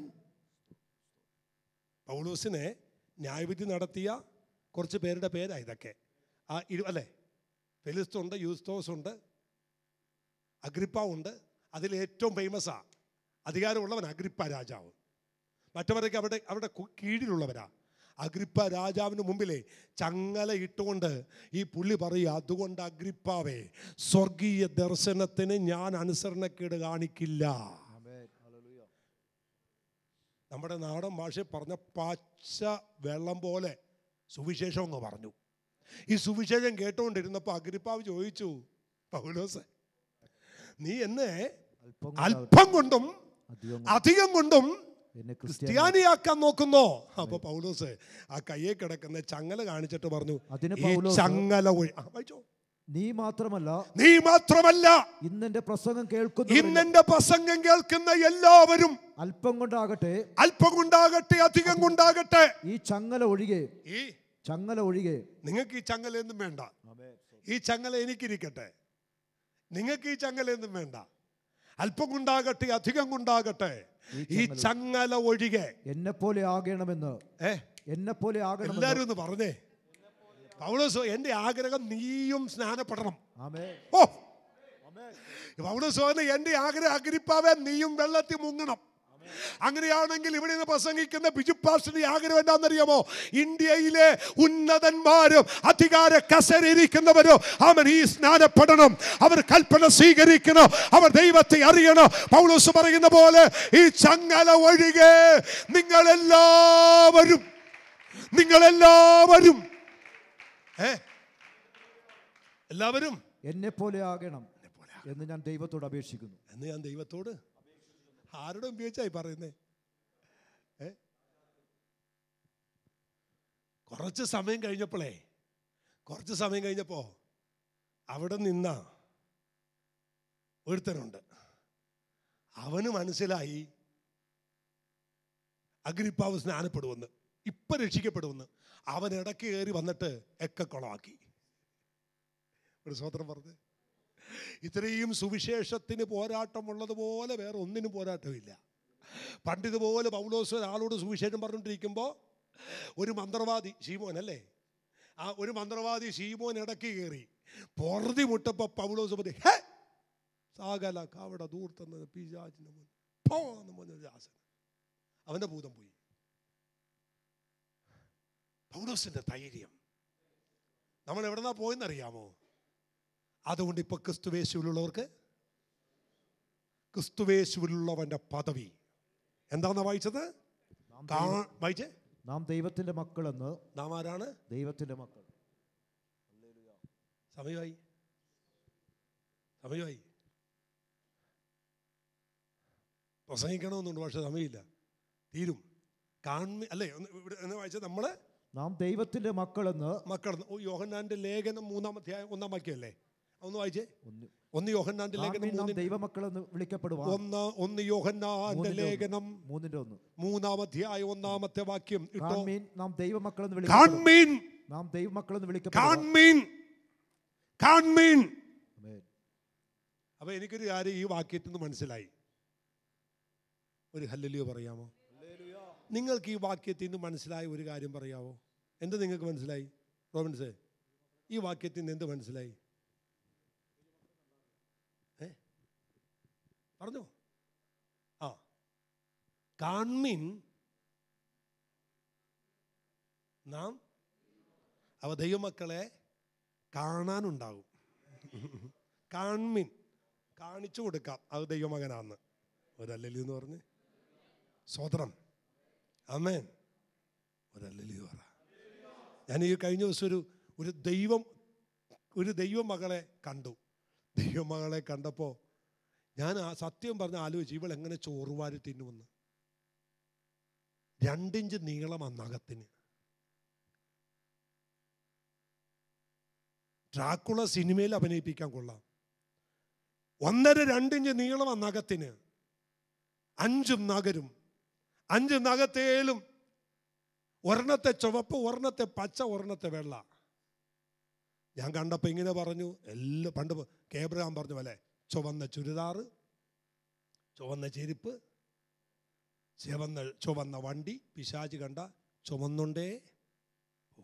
പൗലോസിനെ ന്യായവിധി നടത്തിയ കുറച്ച് പേരുടെ പേരാ ഇതൊക്കെ ആ ഇരു അല്ലേ ഫെലിസ്ത് ഉണ്ട് യൂസ്തോസ് ഉണ്ട് അഗ്രിപ്പ ഉണ്ട് അതിൽ ഏറ്റവും ഫേമസാ അധികാരമുള്ളവൻ അഗ്രിപ്പ രാജാവ് മറ്റവരൊക്കെ അവിടെ അവിടെ കു- കീഴിലുള്ളവരാ അഗ്രിപ്പ രാജാവിന് മുമ്പിലെ ചങ്ങല ഇട്ടുകൊണ്ട് ഈ പുള്ളി പറയുക അതുകൊണ്ട് അഗ്രിപ്പാവേ സ്വർഗീയ ദർശനത്തിന് ഞാൻ അനുസരണക്കേട് കാണിക്കില്ല നമ്മുടെ നാടൻ ഭാഷയിൽ പറഞ്ഞ പച്ച വെള്ളം പോലെ സുവിശേഷം എന്ന് പറഞ്ഞു ഈ സുവിശേഷം കേട്ടുകൊണ്ടിരുന്നപ്പോൾ അഗ്രിപ്പാവ് ചോദിച്ചു പൗലോസ് നീ എന്നെ അല്പം അല്പം കൊണ്ടും അധികം അധികം കൊണ്ടും എന്നെ ക്രിസ്ത്യാനി ക്രിസ്ത്യാനിയാക്കാൻ നോക്കുന്നോ അപ്പൊ പൗലോസ് ആ കയ്യെ കിടക്കുന്ന ചങ്ങല കാണിച്ചിട്ട് പറഞ്ഞു അതിന് ഈ പൗലോസ് ചങ്ങല ഒഴി ആ, വായിച്ചോ. നീ മാത്രമല്ല നീ മാത്രമല്ല ഇന്നെന്റെ പ്രസംഗം കേൾക്കുന്ന ഇന്നെന്റെ പ്രസംഗം കേൾക്കുന്ന എല്ലാവരും അല്പം കൊണ്ടാകട്ടെ അല്പം കൊണ്ടാകട്ടെ അധികം കൊണ്ടാകട്ടെ ഈ ചങ്ങല ഒഴികെ ഈ ചങ്ങല ഒഴികെ നിങ്ങൾക്ക് ഈ ചങ്ങലയൊന്നും വേണ്ട ഈ ചങ്ങല എനിക്കിരിക്കട്ടെ നിങ്ങൾക്ക് ഈ ചങ്ങലയൊന്നും വേണ്ട അല്പം കൊണ്ടാകട്ടെ അധികം കൊണ്ടാകട്ടെ ഈ ചങ്ങല ഒഴികെ എന്നെ പോലെ ആകണമെന്ന് ഏ എന്നെ പോലെ ആകണമെന്ന് എല്ലാരും ഒന്ന് പറഞ്ഞേ പൗലോസ് എന്റെ ആഗ്രഹം നീയും സ്നാനപ്പെടണം ആമേ ഓ പൗലോസ് പറഞ്ഞ എന്റെ ആഗ്രഹം അഗ്രിപ്പാവേ നീയും വെള്ളത്തിൽ മുങ്ങണം അങ്ങനെയാണെങ്കിൽ ഇവിടെ നിന്ന് പ്രസംഗിക്കുന്ന ബിജു പാസ്റ്ററിന്റെ ആഗ്രഹം എന്താണെന്നറിയാമോ ഇന്ത്യയിലെ ഉന്നതന്മാരും അധികാര കസരിയിരിക്കുന്നവരും അവൻ ഈ സ്നാനപ്പെടണം അവർ കൽപ്പന സ്വീകരിക്കണം അവർ ദൈവത്തെ അറിയണം പൗലോസ് പറയുന്ന പോലെ ഈ ചങ്ങല ഒഴികെ നിങ്ങളെല്ലാവരും നിങ്ങളെല്ലാവരും ഏ എല്ലാവരും എന്നെ പോലെ ആകണം എന്ന് ഞാൻ ദൈവത്തോട് അപേക്ഷിക്കുന്നു എന്ന് ഞാൻ ദൈവത്തോട് ആരോടും ഉപയോഗിച്ചായി പറയുന്നേ ഏ കുറച്ച് സമയം കഴിഞ്ഞപ്പോഴേ കുറച്ച് സമയം കഴിഞ്ഞപ്പോൾ അവിടെ നിന്ന ഒരുത്തനുണ്ട് അവന് മനസ്സിലായി അഗ്രിപ്പാവ് സ്നാനപ്പെടുമെന്ന് ഇപ്പൊ രക്ഷിക്കപ്പെടുമെന്ന് അവൻ ഇടയ്ക്ക് കയറി വന്നിട്ട് ഒക്കെ കുളമാക്കി ഒരു സ്വത്രം പറഞ്ഞ് ഇത്രയും സുവിശേഷത്തിന് പോരാട്ടമുള്ളതുപോലെ വേറെ ഒന്നിനും പോരാട്ടമില്ല പണ്ടിതുപോലെ പൗലോസ് ഒരാളോട് സുവിശേഷം പറഞ്ഞുകൊണ്ടിരിക്കുമ്പോൾ ഒരു മന്ത്രവാദി ശീമോൻ അല്ലേ ആ ഒരു മന്ത്രവാദി ശീമോൻ ഇടയ്ക്ക് കയറി പൊറുതി മുട്ടപ്പോൾ പൗലോസ് പറഞ്ഞു ഹേ സാകല കാവട ദൂർത്തുന്നത് പിശാചിന് മുൻ പോന്ന് മുന്നിൽ ദാസൻ അവൻ്റെ ഭൂതം പോയി പൗലോസിന്റെ ധൈര്യം നമ്മൾ എവിടെന്നാ പോയെന്നറിയാമോ അതുകൊണ്ട് ഇപ്പൊ ക്രിസ്തുവേശുവിലുള്ളവർക്ക് ക്രിസ്തുവേശുവിലുള്ളവന്റെ പദവി എന്താന്നാ വായിച്ചത് നാം കാ- വായിച്ചേ നാം ദൈവത്തിന്റെ മക്കളെന്ന് നാം ആരാണ് ദൈവത്തിന്റെ മക്കൾ സമയമായി സമയമായി പ്രസംഗിക്കണമെന്നുണ്ട് പക്ഷെ സമയമില്ല തീരും കാൺമി അല്ലേ ഒന്ന് ഇവിടെ എന്ന് വായിച്ചത് നമ്മള് നാം ദൈവത്തിന്റെ മക്കളെന്ന് മക്കൾ ഓ യോഹന്നാന്റെ ലേഖനം മൂന്നാം അധ്യായം ഒന്നാം വാക്യമല്ലേ ഒന്ന് വായിച്ചേ ഒന്ന് ഒന്ന് യോഹന്നാന്റെ ലേഖനം കാൺമീൻ നാം മൂന്നിന്റെ ദൈവമക്കളെന്ന് വിളിക്കപ്പെടുവാൻ ഒന്ന് ഒന്ന് യോഹന്നാന്റെ മൂന്നിന്റെ ഒന്ന്. ലേഖനം മൂന്നിന്റെ ഒന്ന് മൂന്നാം അധ്യായം ഒന്നാമത്തെ വാക്യം ഇട്ടോ കാൺമീൻ നാം ദൈവമക്കളെന്ന് വിളിക്കപ്പെടും കാൺമീൻ നാം ദൈവമക്കളെന്ന് വിളിക്കപ്പെടുവാൻ കാൺമീൻ കാൺമീൻ ആമേൻ. അപ്പൊ എനിക്കൊരു കാര്യം ഈ വാക്യത്തിൽ നിന്ന് മനസ്സിലായി ഒരു ഹല്ലലിയോ പറയാമോ നിങ്ങൾക്ക് ഈ വാക്യത്തിൽ നിന്ന് മനസ്സിലായ ഒരു കാര്യം പറയാമോ എന്ത് നിങ്ങൾക്ക് മനസ്സിലായി റോബിൻസേ ഈ വാക്യത്തിൽ നിന്ന് എന്ത് മനസ്സിലായി ഏ പറഞ്ഞോ ആ കാൺമീൻ നാം അവ ദൈവമക്കളെ കാണാനുണ്ടാകും കാൺമീൻ കാണിച്ചു കൊടുക്കാം അത് ദൈവമകനാന്ന് ഒരല്ലലി എന്ന് പറഞ്ഞ് സ്വതന്ത്രം അമേൻ ഒരല്ലലി പറ ഞാൻ ഈ കഴിഞ്ഞ ദിവസം ഒരു ഒരു ദൈവം ഒരു ദൈവമകളെ കണ്ടു ദൈവമകളെ കണ്ടപ്പോൾ ഞാൻ ആ സത്യം പറഞ്ഞ് ആലോചിച്ചു ഇവൾ എങ്ങനെ ചോറുവാരി തിന്നുമെന്ന് രണ്ടിഞ്ച് നീളമാ നഖത്തിന് ഡ്രാക്കുള സിനിമയിൽ അഭിനയിപ്പിക്കാൻ കൊള്ളാം ഒന്നര രണ്ടിഞ്ച് നീളമാ നഖത്തിന് അഞ്ചും നഗരും അഞ്ച് നഖത്തേലും ഒരെണ്ണത്തെ ചുവപ്പ് ഒരെണ്ണത്തെ പച്ച ഒരെണ്ണത്തെ വെള്ള ഞാൻ കണ്ടപ്പോൾ ഇങ്ങനെ പറഞ്ഞു എല്ലാം പണ്ട് കേബ്രഹാം പറഞ്ഞ പോലെ ചുവന്ന ചുരിദാറ് ചുവന്ന ചെരുപ്പ് ചുവന്ന ചുവന്ന വണ്ടി പിശാച് കണ്ട ചുമന്നുണ്ടേ പോ.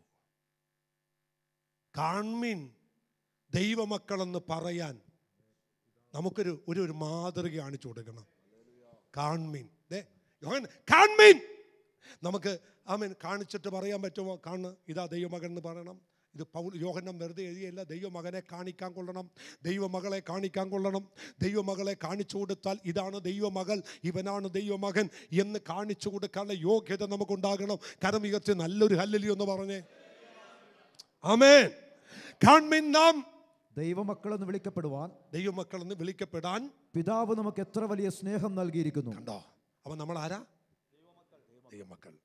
കാൺമീൻ ദൈവമക്കളെന്ന് പറയാൻ നമുക്കൊരു ഒരു ഒരു മാതൃക കാണിച്ചു കൊടുക്കണം കാൺമീൻ ദേ യോഹൻ കാൺമീൻ നമുക്ക് ആമീൻ കാണിച്ചിട്ട് പറയാൻ പറ്റുമോ കാണ് ഇതാ ദൈവമകൻ എന്ന് പറയണം ഇത് പൗ യോഹനം വെറുതെ എഴുതിയല്ല ദൈവമകനെ കാണിക്കാൻ കൊള്ളണം ദൈവമകളെ കാണിക്കാൻ കൊള്ളണം ദൈവമകളെ കാണിച്ചു കൊടുത്താൽ ഇതാണ് ദൈവമകൾ ഇവനാണ് ദൈവമകൻ എന്ന് കാണിച്ചു കൊടുക്കാനുള്ള യോഗ്യത നമുക്കുണ്ടാകണം കരം ഉയർത്തി നല്ലൊരു ഹല്ലലി എന്ന് പറഞ്ഞേ ആമേൻ കാൺമീൻ നാം ദൈവമക്കളെന്ന് വിളിക്കപ്പെടുവാൻ ദൈവമക്കളെന്ന് വിളിക്കപ്പെടാൻ പിതാവ് നമുക്ക് എത്ര വലിയ സ്നേഹം നൽകിയിരിക്കുന്നു കണ്ടോ അപ്പൊ നമ്മൾ ആരാ ദൈവമക്കൾ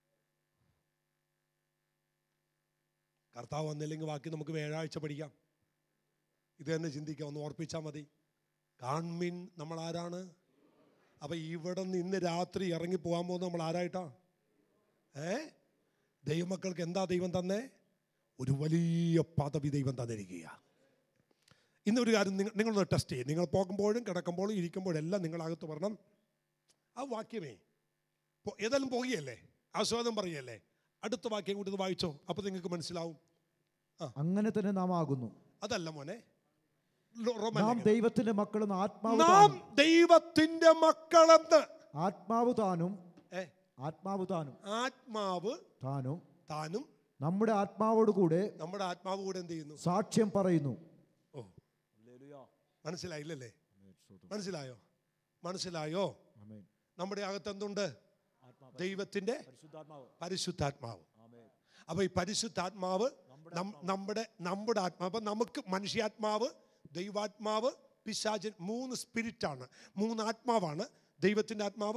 കർത്താവ് വന്നില്ലെങ്കിൽ ബാക്കി നമുക്ക് വ്യാഴാഴ്ച പഠിക്കാം ഇത് തന്നെ ചിന്തിക്കാം ഒന്ന് ഓർപ്പിച്ചാൽ മതി കാൺമീൻ നമ്മൾ ആരാണ് അപ്പൊ ഇവിടെ നിന്ന് ഇന്ന് രാത്രി ഇറങ്ങി പോകാൻ പോകുന്നത് നമ്മൾ ആരായിട്ടാ ഏ ദൈവമക്കൾക്ക് എന്താ ദൈവം തന്നെ ഒരു വലിയ പദവി ദൈവം തന്നിരിക്കുക ഇന്നൊരു കാര്യം നിങ്ങൾ നിങ്ങളൊന്ന് ടെസ്റ്റ് ചെയ്യും നിങ്ങൾ പോകുമ്പോഴും കിടക്കുമ്പോഴും ഇരിക്കുമ്പോഴും എല്ലാം നിങ്ങളകത്ത് പറയണം ആ വാക്യമേ പോ- ഏതായാലും പോകുകയല്ലേ ആസ്വാദം പറയല്ലേ അടുത്ത വാക്യം കൂടി ഇത് വായിച്ചോ അപ്പോൾ നിങ്ങൾക്ക് മനസ്സിലാവും അങ്ങനെ തന്നെ നാം ആകുന്നു അതല്ല മോനെ ലോ- റോമൻ നാം ലേഖനം. ദൈവത്തിന്റെ മക്കളെന്ന് ആത്മാവ് നാം താനും ദൈവത്തിന്റെ മക്കളെന്ന് ആത്മാവ് താനും ഏ ആത്മാവ് താനും ആത്മാവ് താനും താനും നമ്മുടെ ആത്മാവോട് കൂടെ നമ്മുടെ ആത്മാവ് കൂടെ എന്ത് ചെയ്യുന്നു സാക്ഷ്യം പറയുന്നു ഓ മനസ്സിലായില്ലല്ലേ മനസ്സിലായോ മനസ്സിലായോ നമ്മുടെ അകത്ത് എന്തുണ്ട് ദൈവത്തിന്റെ പരിശുദ്ധാത്മാവ് അപ്പൊ ഈ പരിശുദ്ധാത്മാവ് നം- നമ്മുടെ നമ്മുടെ ആത്മാവ് അപ്പൊ നമുക്ക് മനുഷ്യാത്മാവ് ദൈവാത്മാവ് പിശാചൻ മൂന്ന് സ്പിരിറ്റാണ് മൂന്ന് ആത്മാവാണ് ദൈവത്തിന്റെ ആത്മാവ്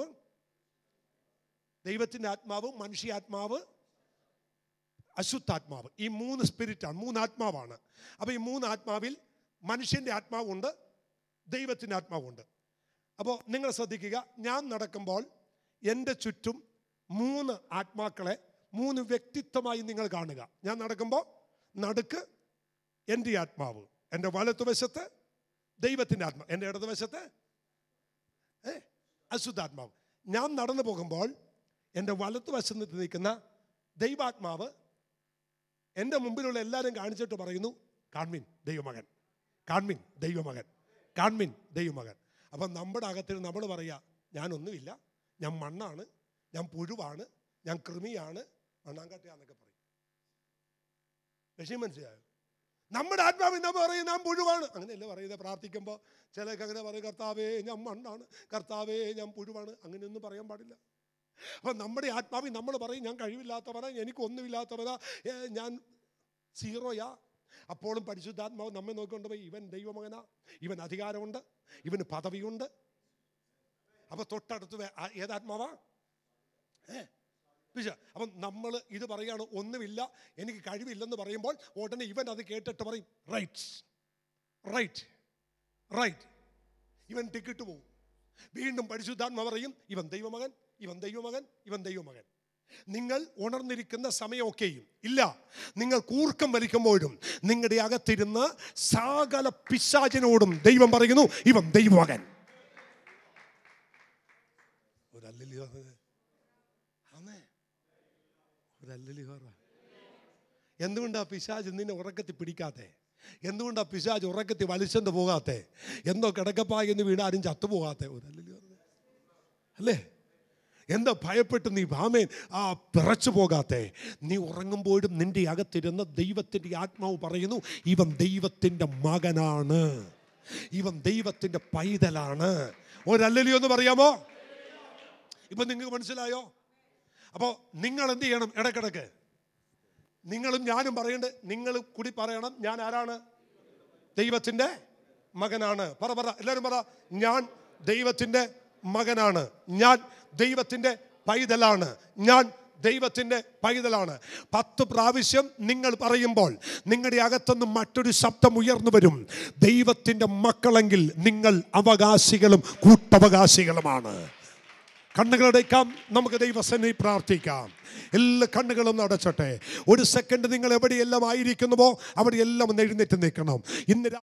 ദൈവത്തിന്റെ ആത്മാവ് മനുഷ്യാത്മാവ് അശുദ്ധാത്മാവ് ഈ മൂന്ന് സ്പിരിറ്റാണ് മൂന്ന് ആത്മാവാണ് അപ്പോൾ ഈ മൂന്ന് ആത്മാവിൽ മനുഷ്യൻ്റെ ആത്മാവുണ്ട് ദൈവത്തിൻ്റെ ആത്മാവുണ്ട് അപ്പോൾ നിങ്ങൾ ശ്രദ്ധിക്കുക ഞാൻ നടക്കുമ്പോൾ എൻ്റെ ചുറ്റും മൂന്ന് ആത്മാക്കളെ മൂന്ന് വ്യക്തിത്വമായി നിങ്ങൾ കാണുക ഞാൻ നടക്കുമ്പോൾ നടുക്ക് എൻ്റെ ആത്മാവ് എൻ്റെ വലത്തുവശത്ത് ദൈവത്തിൻ്റെ ആത്മാവ് എൻ്റെ ഇടതുവശത്ത് ഏ അശുദ്ധാത്മാവ് ഞാൻ നടന്നു പോകുമ്പോൾ എൻ്റെ വലത്തുവശത്ത് നിൽക്കുന്ന ദൈവാത്മാവ് എൻ്റെ മുമ്പിലുള്ള എല്ലാവരും കാണിച്ചിട്ട് പറയുന്നു കാൺമിൻ ദൈവമകൻ കാൺമിൻ ദൈവമകൻ കാൺമിൻ ദൈവമകൻ അപ്പം നമ്മുടെ അകത്തിൽ നമ്മൾ പറയുക ഞാനൊന്നുമില്ല ഞാൻ മണ്ണാണ് ഞാൻ പുഴുവാണ് ഞാൻ കൃമിയാണ് മണ്ണാങ്കട്ടയാന്നൊക്കെ പറയും വിഷയം മനസ്സിലായോ നമ്മുടെ ആത്മാവിൽ നമ്മൾ പറയും ഞാൻ പുഴുവാണ് അങ്ങനെയല്ലേ പറയുന്നത് പ്രാർത്ഥിക്കുമ്പോൾ ചിലർക്ക് അങ്ങനെ പറയും കർത്താവേ ഞാൻ മണ്ണാണ് കർത്താവേ ഞാൻ പുഴുവാണ് അങ്ങനെയൊന്നും പറയാൻ പാടില്ല അപ്പം നമ്മുടെ ആത്മാവിൽ നമ്മൾ പറയും ഞാൻ കഴിവില്ലാത്തവനാ എനിക്കൊന്നുമില്ലാത്തവനാ ഏ, ഞാൻ സീറോയാ അപ്പോഴും പരിശുദ്ധാത്മാവ് നമ്മെ നോക്കിക്കൊണ്ട് പോയി ഇവൻ ദൈവമകനാ ഇവൻ അധികാരമുണ്ട് ഇവന് പദവിയുണ്ട് അപ്പൊ തൊട്ടടുത്ത് വേ- ആ- ഏതാത്മാവാ ഏ പിശ അപ്പം നമ്മൾ ഇത് പറയാണ് ഒന്നുമില്ല എനിക്ക് കഴിവില്ലെന്ന് പറയുമ്പോൾ ഉടനെ ഇവൻ അത് കേട്ടിട്ട് പറയും റൈറ്റ് റൈറ്റ് റൈറ്റ് ഇവൻ ടിക്കറ്റ് പോകും വീണ്ടും പരിശുദ്ധാത്മ പറയും ഇവൻ ദൈവമകൻ ഇവൻ ദൈവമകൻ ഇവൻ ദൈവമകൻ നിങ്ങൾ ഉണർന്നിരിക്കുന്ന സമയമൊക്കെയും ഇല്ല നിങ്ങൾ കൂർക്കം വലിക്കുമ്പോഴും നിങ്ങളുടെ അകത്തിരുന്ന് സകല പിശാചിനോടും ദൈവം പറയുന്നു ഇവൻ ദൈവമകൻ ഒരല്ലി ആമേ ഒരല്ലി എന്തുകൊണ്ടാ പിശാജ് നിന്നെ ഉറക്കത്തിൽ പിടിക്കാത്തെ എന്തുകൊണ്ടാ പിശാജ് ഉറക്കത്തിൽ വലിച്ചെന്ന് പോകാത്തെ എന്തോ കിടക്കപ്പായി എന്ന് വീണ് ആരും ചത്തുപോകാത്തെ ഒരല്ലി അല്ലേ എന്താ ഭയപ്പെട്ട് നീ ഭാമേൻ ആ പിറച്ചു പോകാത്തെ നീ ഉറങ്ങുമ്പോഴും നിന്റെ അകത്തിരുന്ന് ദൈവത്തിൻ്റെ ആത്മാവ് പറയുന്നു ഇവൻ ദൈവത്തിൻ്റെ മകനാണ് ഇവൻ ദൈവത്തിൻ്റെ പൈതലാണ് ഒരല്ലലിയോ എന്ന് പറയാമോ ഇപ്പൊ നിങ്ങൾക്ക് മനസ്സിലായോ അപ്പോൾ നിങ്ങൾ എന്ത് ചെയ്യണം ഇടക്കിടക്ക് നിങ്ങളും ഞാനും പറയേണ്ടത് നിങ്ങൾ കൂടി പറയണം ഞാൻ ആരാണ് ദൈവത്തിൻ്റെ മകനാണ് പറ പറ എല്ലാവരും പറ ഞാൻ ദൈവത്തിൻ്റെ മകനാണ് ഞാൻ ദൈവത്തിൻ്റെ പൈതലാണ് ഞാൻ ദൈവത്തിൻ്റെ പൈതലാണ് പത്ത് പ്രാവശ്യം നിങ്ങൾ പറയുമ്പോൾ നിങ്ങളുടെ അകത്തുനിന്ന് മറ്റൊരു ശബ്ദം ഉയർന്നു വരും ദൈവത്തിൻ്റെ മക്കളെങ്കിൽ നിങ്ങൾ അവകാശികളും കൂട്ടവകാശികളുമാണ് കണ്ണുകളടയ്ക്കാം നമുക്ക് ദൈവസന്നിധി പ്രാർത്ഥിക്കാം എല്ലാ കണ്ണുകളും അടച്ചട്ടെ ഒരു സെക്കൻഡ് നിങ്ങൾ എവിടെയെല്ലാം ആയിരിക്കുന്നുവോ അവിടെയെല്ലാം ഒന്ന് എഴുന്നേറ്റ് നിൽക്കണം ഇന്ന് രാ-